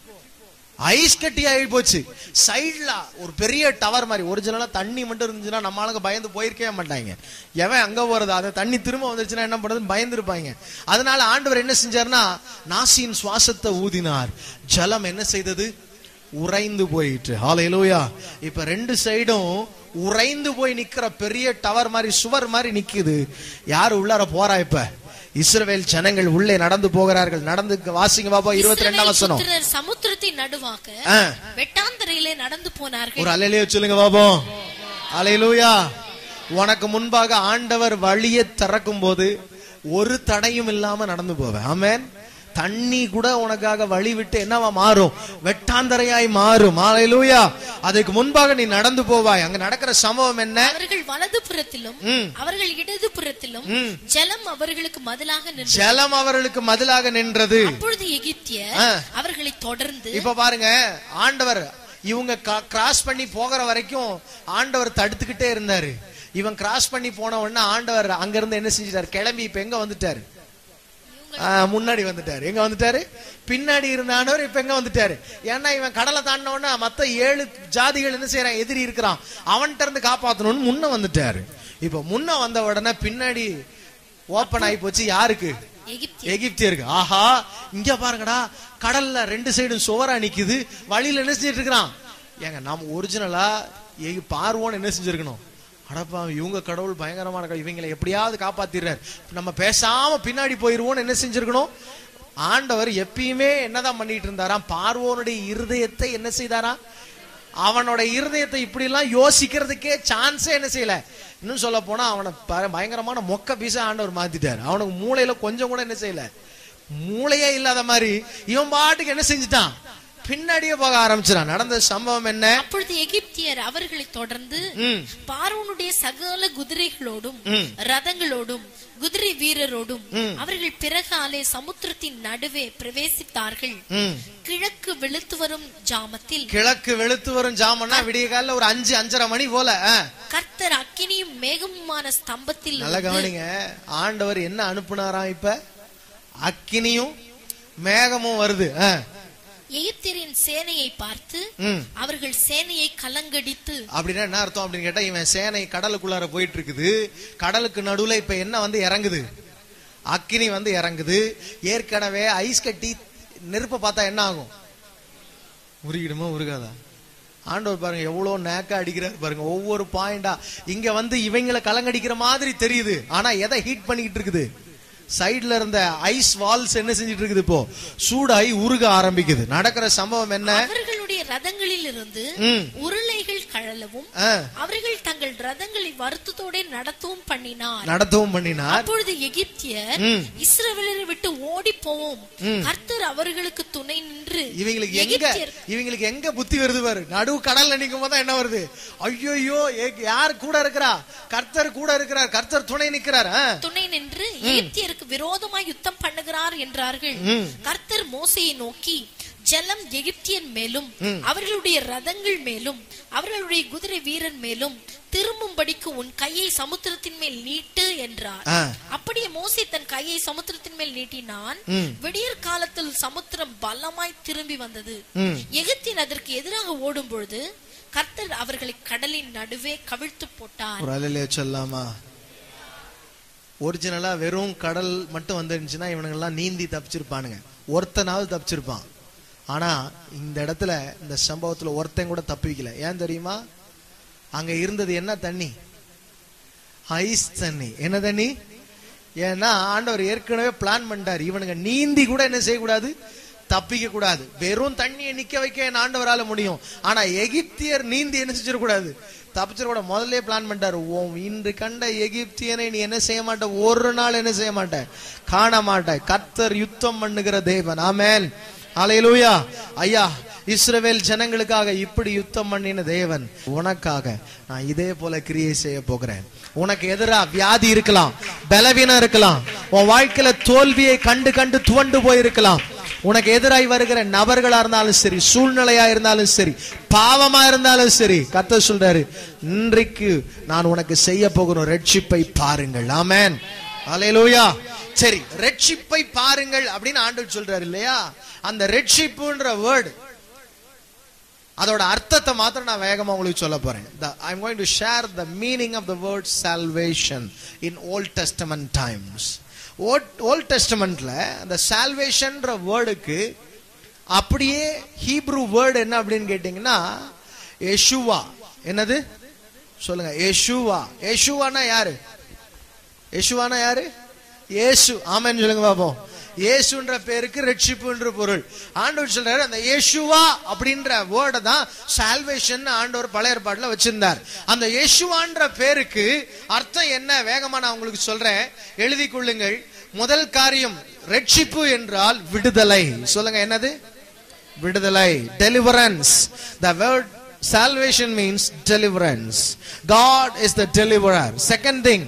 ஐஸ் கட்டி ஆகி போச்சு சைடுல ஒரு பெரிய டவர் மாதிரி ஒரிஜினலா தண்ணி மட்டும் இருந்துச்சுன்னா நம்ம ஆளுங்க பயந்து போயிருக்கவே மாட்டாங்க எவன் அங்க போறது அந்த தண்ணி திரும்ப வந்துருச்சுன்னா என்ன பண்றதுன்னு பயந்து இருப்பாங்க அதனால ஆண்டவர் என்ன செஞ்சாருன்னா நாசியின் சுவாசத்தை ஊதினார் ஜலம் என்ன செய்தது உறைந்து போயிட்டு ஹalleluya இப்ப ரெண்டு சைடும் உறைந்து போய் நிக்கிற பெரிய டவர் மாதிரி சுவர் மாதிரி நிக்குது யாரு உள்ளார போறா இப்ப இஸ்ரவேல் ஜனங்கள் உள்ளே நடந்து போகிறார்கள் நடந்து வாசிங்க பாப்பா இருபத்தி ரெண்டாம் இஸ்ரவேல் வசனம் புத்திரர் சமுத்திரத்தின் நடுவாக ஆ. வெட்டாந்தரையிலே நடந்து போனார்கள் ஒரு அலையிலே சொல்லுங்க பாப்போம் அலையிலூயா உனக்கு முன்பாக ஆண்டவர் வழியை திறக்கும் போது ஒரு தடையும் இல்லாம நடந்து போவேன் ஆமென் தண்ணி கூட உனக்காக வழி விட்டு என்னவா மாறும் வெட்டாந்தரையாய் மாறும் அலையிலூயா அதுக்கு முன்பாக நீ நடந்து போவாய் அங்க நடக்கிற சம்பவம் என்ன அவர்கள் வலது புறத்திலும் ம். அவர்கள் இடது புறத்திலும் ம். ஜலம் அவர்களுக்கு மதிலாக நின்று ஜலம் அவர்களுக்கு மதிலாக நின்றது அப்பொழுது எகிப்தியர் ஆ. அவர்களை தொடர்ந்து இப்ப பாருங்க ஆண்டவர் இவங்க கிராஸ் பண்ணி போகிற வரைக்கும் ஆண்டவர் தடுத்துக்கிட்டே இருந்தாரு இவன் கிராஸ் பண்ணி போன உடனே ஆண்டவர் அங்க இருந்து என்ன செஞ்சிட்டாரு கிளம்பி இப்ப எங்க வந்துட்டாரு ஆ, முன்னாடி வந்துட்டாரு எங்க வந்துட்டாரு பின்னாடி இருந்த ஆண்டவர் இப்ப எங்க வந்துட்டாரு ஏன்னா இவன் கடலை தாண்டின உடனே மத்த ஏழு ஜாதிகள் என்ன செய்யறான் எதிரி இருக்கிறான் அவன்கிட்ட இருந்து காப்பாத்தணும்னு முன்ன வந்துட்டாரு இப்ப முன்ன வந்த உடனே பின்னாடி ஓபன் ஆகி போச்சு யாருக்கு எகிப்தியர் எகிப்தியருக்கு ஆஹா இங்க பாருங்கடா கடல்ல ரெண்டு சைடும் சுவரா நிக்குது வழியில என்ன செஞ்சிட்டு இருக்கிறான் ஏங்க நாம ஒரிஜினலா பார்வோன்னு என்ன செஞ்சிருக்கணும் அடப்பா இவங்க கடவுள் பயங்கரமான கடவுள் இவங்களை எப்படியாவது காப்பாத்திடுறாரு நம்ம பேசாம பின்னாடி போயிருவோம்னு என்ன செஞ்சிருக்கணும் ஆண்டவர் எப்பயுமே என்னதான் பண்ணிட்டு இருந்தாராம் பார்வோனுடைய இருதயத்தை என்ன செய்தாராம் அவனோட இருதயத்தை இப்படி எல்லாம் யோசிக்கிறதுக்கே சான்ஸே என்ன செய்யல இன்னும் சொல்ல போனா அவனை ப- பயங்கரமான மொக்க பீச ஆண்டவர் மாத்திட்டார் அவனுக்கு மூளையில கொஞ்சம் கூட என்ன செய்யல மூளையே இல்லாத மாதிரி இவன் பாட்டுக்கு என்ன செஞ்சுட்டான் பின்னாடியே போக ஆரம்பிச்சிடான் நடந்த சம்பவம் என்ன அப்பொழுது எகிப்தியர் அவர்களை தொடர்ந்து ம். பார்வோனுடைய சகல குதிரைகளோடும் ம். ரதங்களோடும் குதிரை வீரரோடும் ம். அவர்கள் பிறகாலே சமுத்திரத்தின் நடுவே பிரவேசித்தார்கள் ம். கிழக்கு வெளுத்து வரும் ஜாமத்தில் கிழக்கு வெளுத்து வரும் ஜாமன்னா விடிய காலைல ஒரு அஞ்சு அஞ்சரை மணி போல ஆ. கர்த்தர் அக்கினியும் மேகமுமான ஸ்தம்பத்தில் நல்லா இருந்து கவனிங்க ஆண்டவர் என்ன அனுப்புனாராம் இப்ப அக்கினியும் மேகமும் வருது ஆ. எகிப்தியரின் சேனையை பார்த்து ம். அவர்கள் சேனையை கலங்கடித்து அப்படின்னா என்ன அர்த்தம் அப்படின்னு கேட்டா இவன் சேனை கடலுக்குள்ளார போயிட்டு இருக்குது கடலுக்கு நடுவுல இப்ப என்ன வந்து இறங்குது அக்கினி வந்து இறங்குது ஏற்கனவே ஐஸ் கட்டி நெருப்ப பார்த்தா என்ன ஆகும் உருகிடுமா உருகாதா ஆண்டவர் பாருங்க எவ்வளவு நேக்க அடிக்கிறாரு பாருங்க ஒவ்வொரு பாயிண்டா இங்க வந்து இவங்களை கலங்கடிக்கிற மாதிரி தெரியுது ஆனா எதை ஹீட் பண்ணிக்கிட்டு இருக்குது சைடுல இருந்த ஐஸ் வால்ஸ் என்ன செஞ்சிட்டு இருக்குது இப்போ சூடாகி உருக ஆரம்பிக்குது நடக்கிற சம்பவம் என்ன அவர்களுடைய ரதங்களில் இருந்து ம். உருளைகள் கழலவும் ஆ, அவர்கள் தங்கள் ரதங்களை வருத்தத்தோட நடத்தவும் பண்ணினார் நடத்தவும் பண்ணினார் அப்பொழுது எகிப்தியர் ம். இஸ்ரவேலரை விட்டு ஓடி போவோம் கர்த்தர் அவர்களுக்கு துணை நின்று இவங்களுக்கு எங்க எகிப்தியர் இவங்களுக்கு எங்க புத்தி வருது பாரு நடு கடல்ல நிக்கும் போது என்ன வருது ஐயோ யார் கூட இருக்கிறா கர்த்தர் கூட இருக்கிறார் கர்த்தர் துணை நிக்கிறார் ஆ. துணை நின்று எகிப்தியருக்கு விரோதமாய் யுத்தம் பண்ணுகிறார் என்றார்கள் கர்த்தர் மோசையை நோக்கி ஜலம் எகிப்தியன் மேலும் அவர்களுடைய ரதங்கள் மேலும் அவர்களுடைய குதிரை வீரன் மேலும் திரும்பும்படிக்கு உன் கையை சமுத்திரத்தின் மேல் நீட்டு என்றார் ஆ. அப்படியே மோசே தன் கையை சமுத்திரத்தின் மேல் நீட்டினான் ம். விடியற் காலத்தில் சமுத்திரம் பலமாய் திரும்பி வந்தது ம். எகிப்தியன் அதற்கு எதிராக ஓடும் பொழுது கர்த்தர் அவர்களை கடலின் நடுவே கவிழ்த்து போட்டார் ஒரு அலையிலே சொல்லாமா ஒரிஜினலா வெறும் கடல் மட்டும் வந்துருந்துச்சுன்னா இவனுங்கெல்லாம் நீந்தி தப்பிச்சிருப்பானுங்க ஒருத்தனாவது தப்பிச்சிருப்பான் ஆனா இந்த இடத்துல இந்த சம்பவத்துல ஒருத்தன் கூட தப்பிக்கல ஏன் தெரியுமா அங்க இருந்தது என்ன தண்ணி ஐஸ் தண்ணி என்ன தண்ணி ஏன்னா ஆண்டவர் ஏற்கனவே பிளான் பண்ணிட்டார் இவனுங்க நீந்தி கூட என்ன செய்யக்கூடாது தப்பிக்க கூடாது வெறும் தண்ணியை நிக்க வைக்க என் ஆண்டவரால முடியும் ஆனா எகிப்தியர் நீந்தி என்ன செஞ்சிடக்கூடாது தப்பிச்சிடக்கூடாது முதல்ல பிளான் பண்ணிட்டாரு ஓ இன்று கண்ட எகிப்தியனை நீ என்ன செய்ய மாட்ட ஒரு நாள் என்ன செய்ய மாட்ட காண மாட்ட கர்த்தர் யுத்தம் பண்ணுகிற தேவன் ஆமென் அலையலூயா ஐயா இஸ்ரவேல் ஜனங்களுக்காக இப்படி யுத்தம் பண்ணின தேவன் உனக்காக நான் இதே போல கிரியை செய்ய போகிறேன் உனக்கு எதிரா வியாதி இருக்கலாம் பலவீனம் இருக்கலாம் உன் வாழ்க்கையில தோல்வியை கண்டு கண்டு துவண்டு போயிருக்கலாம் உனக்கு எதிராய் வருகிற நபர்களா இருந்தாலும் சரி சூழ்நிலையா இருந்தாலும் சரி பாவமா இருந்தாலும் சரி கத்த சொல்றாரு இன்றைக்கு நான் உனக்கு செய்ய போகிறோம் ரட்சிப்பை பாருங்கள் ஆமென் அலையலூயா சரி ரட்சிப்பை பாருங்கள் அப்படின்னு ஆண்டவர் சொல்றாரு இல்லையா அந்த ரட்சிப்புன்ற வேர்டு அதோட அர்த்தத்தை மாத்திரம் நான் வேகமா உங்களுக்கு சொல்ல போறேன் I am going to share the meaning of the word salvation in Old Testament times Old டெஸ்டமெண்ட்ல அந்த சால்வேஷன்ற வேர்டுக்கு அப்படியே ஹீப்ரூ வேர்டு என்ன அப்படின்னு கேட்டீங்கன்னா எஷுவா என்னது சொல்லுங்க எஷுவா எஷுவானா யாரு எஷுவானா யாரு இயேசு ஆமென்னு சொல்லுங்க பாப்போம் இயேசுன்ற பேருக்கு ரட்சிப்பு என்று பொருள் ஆண்டவர் சொல்றாரு அந்த இயேசுவா அப்படின்ற வேர்டை தான் சால்வேஷன் ஆண்டவர் பழைய ஏற்பாடுல வச்சிருந்தார் அந்த இயேசுவான்ற பேருக்கு அர்த்தம் என்ன வேகமா நான் உங்களுக்கு சொல்றேன் எழுதி கொள்ளுங்கள் முதல் காரியம் ரட்சிப்பு என்றால் விடுதலை சொல்லுங்க என்னது விடுதலை deliverance the word salvation means deliverance god is the deliverer second thing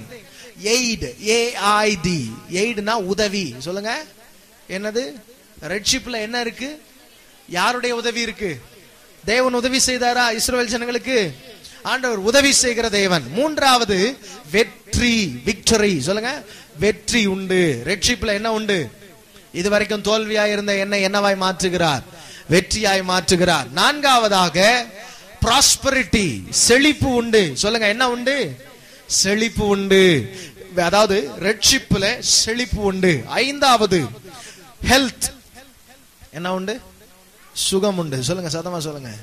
aid a i d aidனா உதவி சொல்லுங்க என்னது ரெட்ஷிப்ல என்ன இருக்கு யாருடைய உதவி இருக்கு தேவன் உதவி செய்தாரா இஸ்ரவேல் ஜனங்களுக்கு ஆண்டவர் உதவி செய்கிற தேவன் மூன்றாவது வெற்றி விக்டரி சொல்லுங்க வெற்றி உண்டு ரெட்ஷிப்ல என்ன உண்டு இதுவரைக்கும் தோல்வியாய் இருந்த என்னை என்னவாய் மாற்றுகிறார் வெற்றியாய் மாற்றுகிறார் நான்காவதாக ப்ராஸ்பரிட்டி செழிப்பு உண்டு சொல்லுங்க என்ன உண்டு செழிப்பு உண்டு அதாவது ரெட்ஷிப்ல செழிப்பு உண்டு ஐந்தாவது ஹெல்த் என்ன உண்டு சுகம் உண்டு சொல்லுங்க சத்தமா சொல்லுங்க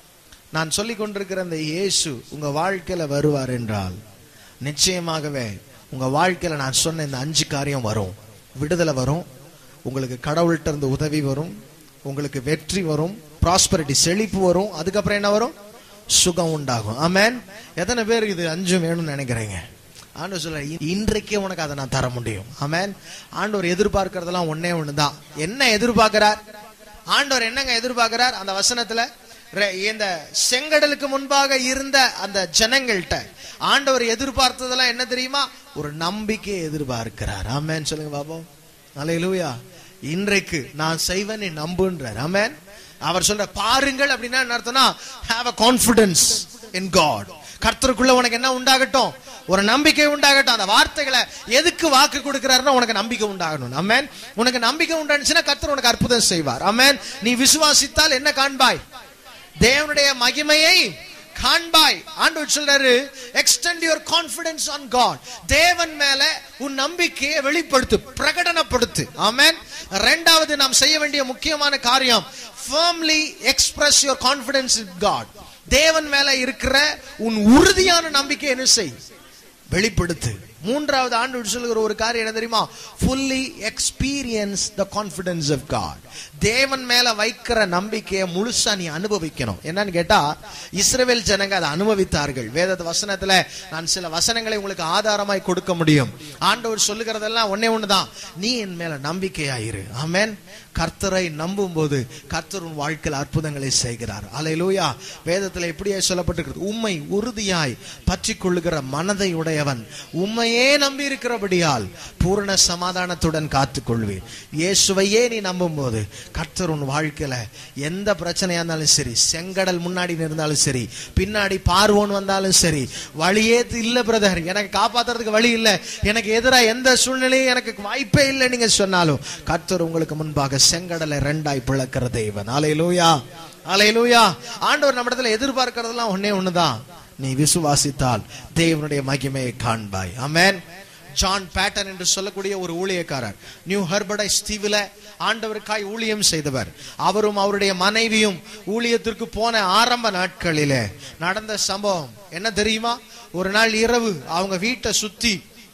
நான் சொல்லிக் கொண்டிருக்கிற இந்த இயேசு உங்க வாழ்க்கையில வருவார் என்றால் நிச்சயமாகவே உங்க வாழ்க்கையில நான் சொன்ன இந்த அஞ்சு காரியம் வரும் விடுதலை வரும் உங்களுக்கு கடவுள்கிட்ட இருந்து உதவி வரும் உங்களுக்கு வெற்றி வரும் ப்ராஸ்பரிட்டி செழிப்பு வரும் அதுக்கப்புறம் என்ன வரும் சுகம் உண்டாகும் ஆமென் எத்தனை பேருக்கு இது அஞ்சும் வேணும்னு நினைக்கிறீங்க ஆண்டவர் சொல்ல இன்றைக்கே உனக்கு அதை நான் தர முடியும் ஆமென் ஆண்டவர் எதிர்பார்க்கறதெல்லாம் ஒண்ணே ஒண்ணுதான் என்ன எதிர்பார்க்கிறார் ஆண்டவர் என்னங்க எதிர்பார்க்கிறார் அந்த வசனத்துல ரெ- இந்த செங்கடலுக்கு முன்பாக இருந்த அந்த ஜனங்கள்ட்ட ஆண்டவர் எதிர்பார்த்ததெல்லாம் என்ன தெரியுமா ஒரு நம்பிக்கையை எதிர்பார்க்கிறார் ஆமென் சொல்லுங்க பாப்போம் அல்லேலூயா இன்றைக்கு நான் செய்வேன் நீ நம்புன்றார் ஆமென் அவர் சொல்ற பாருங்கள் அப்படின்னா என்ன அர்த்தம்னா have a confidence in God கர்த்தருக்குள்ள உனக்கு என்ன உண்டாகட்டும் ஒரு நம்பிக்கை உண்டாகட்டும் அந்த வார்த்தைகளை எதுக்கு வாக்கு கொடுக்கிறாருன்னா உனக்கு நம்பிக்கை உண்டாகணும் அம்மேன் உனக்கு நம்பிக்கை உண்டானுச்சுன்னா கர்த்தர் உனக்கு அற்புதம் செய்வார் அம்மேன் நீ விசுவாசித்தால் என்ன காண்பாய் தேவனுடைய மகிமையை காண்பாய் ஆண்டவர் சொல்றாரு extend your confidence on God தேவன் மேல உன் நம்பிக்கையை வெளிப்படுத்து பிரகடனப்படுத்து ஆமென் ரெண்டாவது நாம் செய்ய வேண்டிய முக்கியமான காரியம் firmly express your confidence in God தேவன் மேல இருக்கிற உன் உறுதியான நம்பிக்கை என்ன செய் வெளிப்படுத்து மூன்றாவது ஆண்டு சொல்லுகிற ஒரு காரியம் என்ன தெரியுமா fully experience the confidence of God தேவன் மேல வைக்கிற நம்பிக்கையை முழுசா நீ அனுபவிக்கணும் என்னன்னு கேட்டா இஸ்ரவேல் ஜனங்க அதை அனுபவித்தார்கள் வேத வசனத்துல நான் சில வசனங்களை உங்களுக்கு ஆதாரமாய் கொடுக்க முடியும் ஆண்டவர் சொல்லுகிறதெல்லாம் ஒண்ணே ஒண்ணுதான் நீ என் மேல நம்பிக்கையாயிரு ஆமென் கர்த்தரை நம்பும் போது கர்த்தர் உன் வாழ்க்கையில் அற்புதங்களை செய்கிறார் அலையிலூயா வேதத்தில் இப்படியே சொல்லப்பட்டிருக்கிறது உம்மை உறுதியாய் பற்றி கொள்ளுகிற மனதை உடையவன் உம்மையே நம்பி இருக்கிறபடியால் பூரண சமாதானத்துடன் காத்துக் கொள்வீர் இயேசுவையே நீ நம்பும் போது கர்த்தர் உன் வாழ்க்கையில எந்த பிரச்சனையா இருந்தாலும் சரி செங்கடல் முன்னாடி இருந்தாலும் சரி பின்னாடி பார்வோன் வந்தாலும் சரி வழியே இல்ல பிரதர் எனக்கு காப்பாத்துறதுக்கு வழி இல்ல எனக்கு எதிரா எந்த சூழ்நிலையும் எனக்கு வாய்ப்பே இல்லை நீங்க சொன்னாலும் கர்த்தர் உங்களுக்கு முன்பாக செங்கடலை ரெண்டாய் பிளக்கிற தெய்வன் அலையிலூயா அலையிலூயா ஆண்டவர் நம்மிடத்துல எதிர்பார்க்கறதெல்லாம் ஒண்ணே ஒண்ணுதான் நீ விசுவாசித்தால் தேவனுடைய மகிமையை காண்பாய் ஆமென் ஜான் பேட்டன் என்று சொல்லக்கூடிய ஒரு ஊழியக்காரர் நியூ ஹர்படைஸ் தீவில ஆண்டவருக்காய் ஊழியம் செய்தவர் அவரும் அவருடைய மனைவியும் ஊழியத்திற்கு போன ஆரம்ப நாட்களிலே நடந்த சம்பவம் என்ன தெரியுமா ஒரு நாள் இரவு அவங்க வீட்டை சுத்தி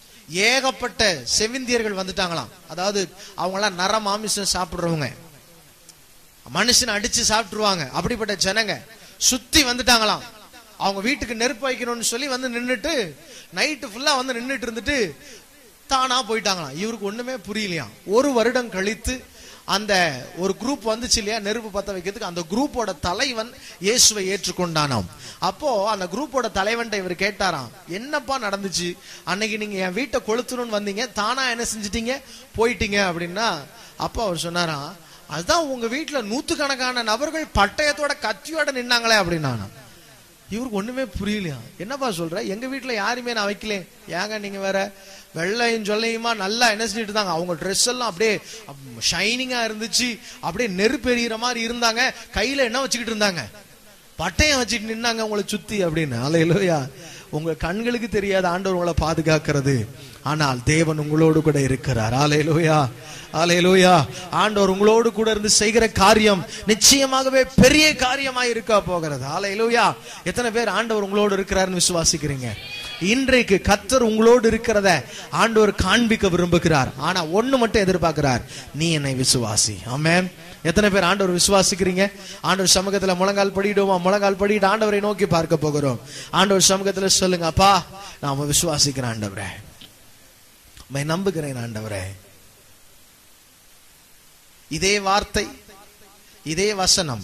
ஏகப்பட்ட செவிந்தியர்கள் வந்துட்டாங்களாம் அதாவது அவங்களாம் நர மாமிசம் சாப்பிடுறவங்க மனுஷனை அடிச்சு சாப்பிட்டுருவாங்க அப்படிப்பட்ட ஜனங்க சுத்தி வந்துட்டாங்களாம் அவங்க வீட்டுக்கு நெருப்பு வைக்கணும்னு சொல்லி வந்து நின்னுட்டு நைட்டு ஃபுல்லா வந்து நின்னுட்டு இருந்துட்டு தானா போயிட்டாங்களாம் இவருக்கு ஒண்ணுமே புரியலையாம் ஒரு வருடம் கழித்து அந்த ஒரு குரூப் வந்துச்சு இல்லையா நெருப்பு பத்த வைக்கிறதுக்கு அந்த குரூப்போட தலைவன் இயேசுவை ஏற்றுக்கொண்டானாம் அப்போ அந்த குரூப்போட தலைவன்ட்ட இவர் கேட்டாராம் என்னப்பா நடந்துச்சு அன்னைக்கு நீங்க என் வீட்டை கொளுத்தணும்னு வந்தீங்க தானா என்ன செஞ்சிட்டீங்க போயிட்டீங்க அப்படின்னா அப்போ அவர் சொன்னாராம் அதுதான் உங்க வீட்டுல நூத்துக்கணக்கான நபர்கள் பட்டயத்தோட கத்தியோட நின்னாங்களே அப்படின்னா இவருக்கு ஒண்ணுமே புரியலையா என்னப்பா சொல்ற எங்க வீட்டுல யாருமே நான் வைக்கல ஏங்க நீங்க வேற வெள்ளையும் சொல்லையுமா நல்லா என்ன செஞ்சுட்டு இருந்தாங்க அவங்க ட்ரெஸ் எல்லாம் அப்படியே ஷைனிங்கா இருந்துச்சு அப்படியே நெருப்பு எறிகிற மாதிரி இருந்தாங்க கையில என்ன வச்சுக்கிட்டு இருந்தாங்க பட்டயம் வச்சுட்டு நின்னாங்க உங்களை சுத்தி அப்படின்னு அலையிலோயா உங்க கண்களுக்கு தெரியாத ஆண்டவர் உங்களை பாதுகாக்கிறது ஆனால் தேவன் உங்களோடு கூட இருக்கிறார் ஆலையிலோயா ஆலையிலோயா ஆண்டவர் உங்களோடு கூட இருந்து செய்கிற காரியம் நிச்சயமாகவே பெரிய காரியமாய் இருக்க போகிறது ஆலையிலோயா எத்தனை பேர் ஆண்டவர் உங்களோடு இருக்கிறாருன்னு விசுவாசிக்கிறீங்க இன்றைக்கு கத்தர் உங்களோடு இருக்கிறத ஆண்டவர் காண்பிக்க விரும்புகிறார் ஆனா ஒண்ணு மட்டும் எதிர்பார்க்கிறார் நீ என்னை விசுவாசி ஆமென் எத்தனை பேர் ஆண்டவர் விசுவாசிக்கிறீங்க ஆண்டவர் சமூகத்துல முழங்கால் படிடுவோமா முழங்கால் படிட்டு ஆண்டவரை நோக்கி பார்க்க போகிறோம் ஆண்டவர் சமூகத்துல சொல்லுங்க அப்பா நாம விசுவாசிக்கிறேன் ஆண்டவரே உம்மை நம்புகிறேன் ஆண்டவரே இதே வார்த்தை இதே வசனம்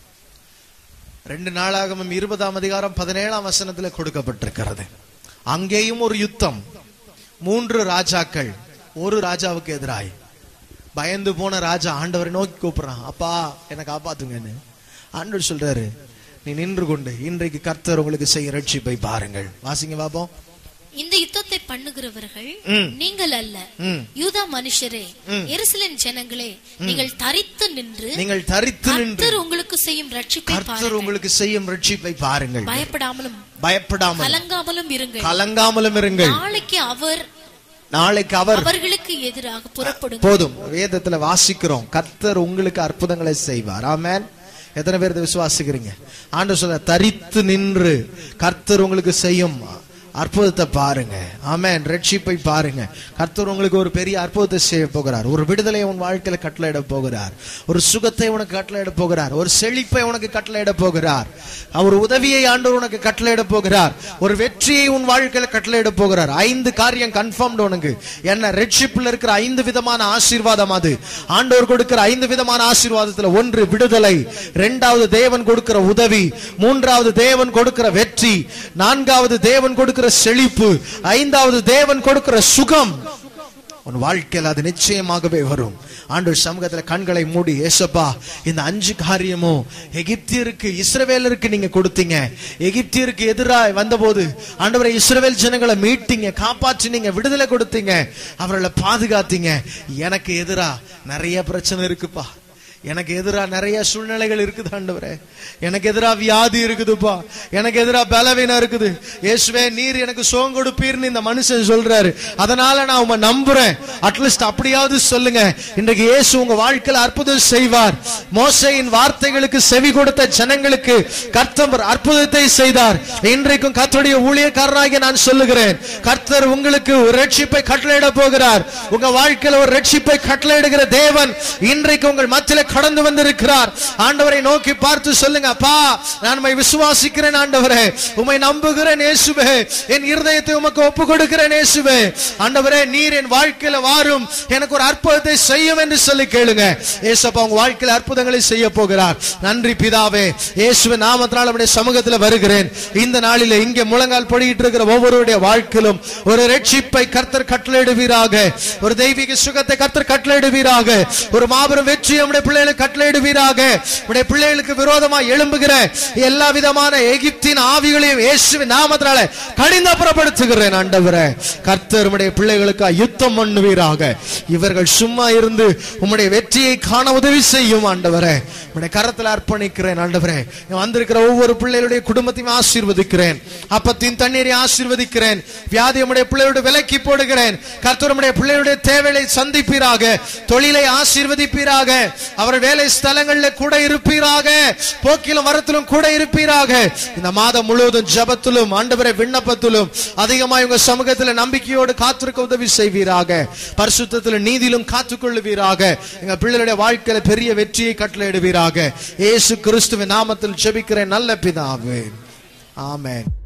ரெண்டு நாளாகமும் இருபதாம் அதிகாரம் பதினேழாம் வசனத்துல கொடுக்கப்பட்டிருக்கிறது அங்கேயும் ஒரு யுத்தம் மூன்று ராஜாக்கள் ஒரு ராஜாவுக்கு எதிராய் பயந்து போன ராஜா ஆண்டவரை நோக்கி கூப்பிடுறான் அப்பா என்னை காப்பாத்துங்கன்னு ஆண்டவர் சொல்றாரு நீ நின்று கொண்டு இன்றைக்கு கர்த்தர் உங்களுக்கு செய்ய ரட்சிப்பை பாருங்கள் வாசிங்க பாப்போம் இந்த யுத்தத்தை பண்ணுகிறவர்கள் ம். நீங்கள் அல்ல ம். யூதா மனுஷரே எருசலேம் ஜனங்களே நீங்கள் தரித்து நின்று நீங்கள் தரித்து நின்று கர்த்தர் உங்களுக்கு செய்யும் ரட்சிப்பை கர்த்தர் பாருங்கள் உங்களுக்கு செய்யும் ரட்சிப்பை பாருங்கள் பயப்படாமலும் பயப்படாமல் கலங்காமலும் இருங்கள் கலங்காமலும் இருங்கள் நாளைக்கு அவர் நாளைக்கு அவர் அவர்களுக்கு எதிராக புறப்படும் போதும் வேதத்துல வாசிக்கிறோம் கர்த்தர் உங்களுக்கு அற்புதங்களை செய்வார் ஆமென் எத்தனை பேர் இதை விசுவாசிக்கிறீங்க ஆண்டவர் சொல்ல தரித்து நின்று கர்த்தர் உங்களுக்கு செய்யும் அற்புதத்தை பாருங்க ஆமென் ரட்சிப்பை பாருங்க கர்த்தர் உங்களுக்கு ஒரு பெரிய அற்புதத்தை செய்ய போகிறார் ஒரு விடுதலை உன் வாழ்க்கையில கட்டளையிட போகிறார் ஒரு சுகத்தை உனக்கு கட்டளையிட போகிறார் ஒரு செழிப்பை உனக்கு கட்டளையிட போகிறார் அவர் உதவியை ஆண்டவர் உனக்கு கட்டளையிட போகிறார் ஒரு வெற்றியை உன் வாழ்க்கையில கட்டளையிட போகிறார் ஐந்து காரியம் கன்ஃபார்ம்டு உனக்கு என்ன ரெட்ஷிப்ல இருக்கிற ஐந்து விதமான ஆசீர்வாதம் அது ஆண்டவர் கொடுக்கிற ஐந்து விதமான ஆசீர்வாதத்துல ஒன்று விடுதலை இரண்டாவது தேவன் கொடுக்கிற உதவி மூன்றாவது தேவன் கொடுக்கிற வெற்றி நான்காவது தேவன் கொடுக்கிற செழிப்பு ஐந்தாவது தேவன் கொடுக்கிற சுகம் உன் வாழ்க்கையில் அது நிச்சயமாகவே வரும் ஆண்டவர் சமூகத்துல கண்களை மூடி ஏசப்பா இந்த அஞ்சு காரியமும் எகிப்தியருக்கு இஸ்ரவேலருக்கு நீங்க கொடுத்தீங்க எகிப்தியருக்கு எதிராக வந்தபோது ஆண்டவரை இஸ்ரவேல் ஜனங்களை மீட்டீங்க காப்பாற்றினீங்க விடுதலை கொடுத்தீங்க அவர்களை பாதுகாத்தீங்க எனக்கு எதிரா நிறைய பிரச்சனை இருக்குப்பா எனக்கு எதிரா நிறைய சூழ்நிலைகள் இருக்குது ஆண்டவரே எனக்கு எதிரா வியாதி இருக்குதுப்பா எனக்கு எதிரா பலவீனம் இருக்குது இயேசுவே நீர் எனக்கு சுகம் கொடுப்பீர்னு இந்த மனுஷன் சொல்றாரு அதனால நான் உங்க நம்புறேன் அட்லீஸ்ட் அப்படியாவது சொல்லுங்க இன்றைக்கு இயேசு உங்க வாழ்க்கையில அற்புதம் செய்வார் மோசையின் வார்த்தைகளுக்கு செவி கொடுத்த ஜனங்களுக்கு கர்த்தர் அற்புதத்தை செய்தார் இன்றைக்கும் கர்த்தருடைய ஊழியக்காரராகிய நான் சொல்லுகிறேன் கர்த்தர் உங்களுக்கு ஒரு ரட்சிப்பை கட்டளையிட போகிறார் உங்க வாழ்க்கையில ஒரு ரட்சிப்பை கட்டளையிடுகிற தேவன் இன்றைக்கு உங்கள் மத்தியில கடந்து வந்திருக்கிறார் ஆண்டவரை நோக்கி பார்த்து சொல்லுங்க அப்பா நான் உம்மை விசுவாசிக்கிறேன் ஆண்டவரே உம்மை நம்புகிறேன் இயேசுவே என் இருதயத்தை உமக்கு ஒப்பு கொடுக்கிறேன் இயேசுவே ஆண்டவரே நீர் என் வாழ்க்கையில வாரும் எனக்கு ஒரு அற்புதத்தை செய்யும் என்று சொல்லி கேளுங்க ஏசப்பா உங்க வாழ்க்கையில அற்புதங்களை செய்ய போகிறார் நன்றி பிதாவே இயேசுவே நாமத்தினால் நம்முடைய சமூகத்துல வருகிறேன் இந்த நாளிலே இங்கே முழங்கால் படிக்கிட்டு இருக்கிற ஒவ்வொருடைய வாழ்க்கையிலும் ஒரு ரட்சிப்பை கர்த்தர் கட்டளையிடுவீராக ஒரு தெய்வீக சுகத்தை கர்த்தர் கட்டளையிடுவீராக ஒரு மாபெரும் வெற்றி நம்முடைய பிள்ளைகளுக்கு கட்டளையிடுவீராக உடைய பிள்ளைகளுக்கு விரோதமா எழும்புகிற எல்லா விதமான எகிப்தின் ஆவிகளையும் இயேசுவின் நாமத்தினால கடிந்தப்புறப்படுத்துகிறேன் ஆண்டவரே கர்த்தர் உம்முடைய பிள்ளைகளுக்கு யுத்தம் பண்ணுவீராக இவர்கள் சும்மா இருந்து உம்முடைய வெற்றியை காண உதவி செய்யும் ஆண்டவரே உம்முடைய கரத்தில் அர்ப்பணிக்கிறேன் ஆண்டவரே இங்க வந்திருக்கிற ஒவ்வொரு பிள்ளைகளுடைய குடும்பத்தையும் ஆசீர்வதிக்கிறேன் அப்பத்தின் தண்ணீரை ஆசீர்வதிக்கிறேன் வியாதி உம்முடைய பிள்ளைகளுடைய விலக்கி போடுகிறேன் கர்த்தர் உம்முடைய பிள்ளைகளுடைய தேவைகளை சந்திப்பீராக தொழிலை ஆசீர்வதிப்பீராக அவர் வேலை ஸ்தலங்களில் கூட இருப்பீராக போக்கிலும் வரத்திலும் கூட இருப்பீராக இந்த மாதம் முழுவதும் ஜபத்திலும் ஆண்டவரை விண்ணப்பத்திலும் அதிகமாக உங்க சமூகத்தில் நம்பிக்கையோடு காத்திருக்க உதவி செய்வீராக பரிசுத்தத்தில் நீதியிலும் காத்துக்கொள்ளுவீராக எங்க பிள்ளைகளுடைய வாழ்க்கையில பெரிய வெற்றியை கட்டளையிடுவீராக இயேசு கிறிஸ்துவின் நாமத்தில் ஜெபிக்கிறேன் நல்ல பிதாவே ஆமென்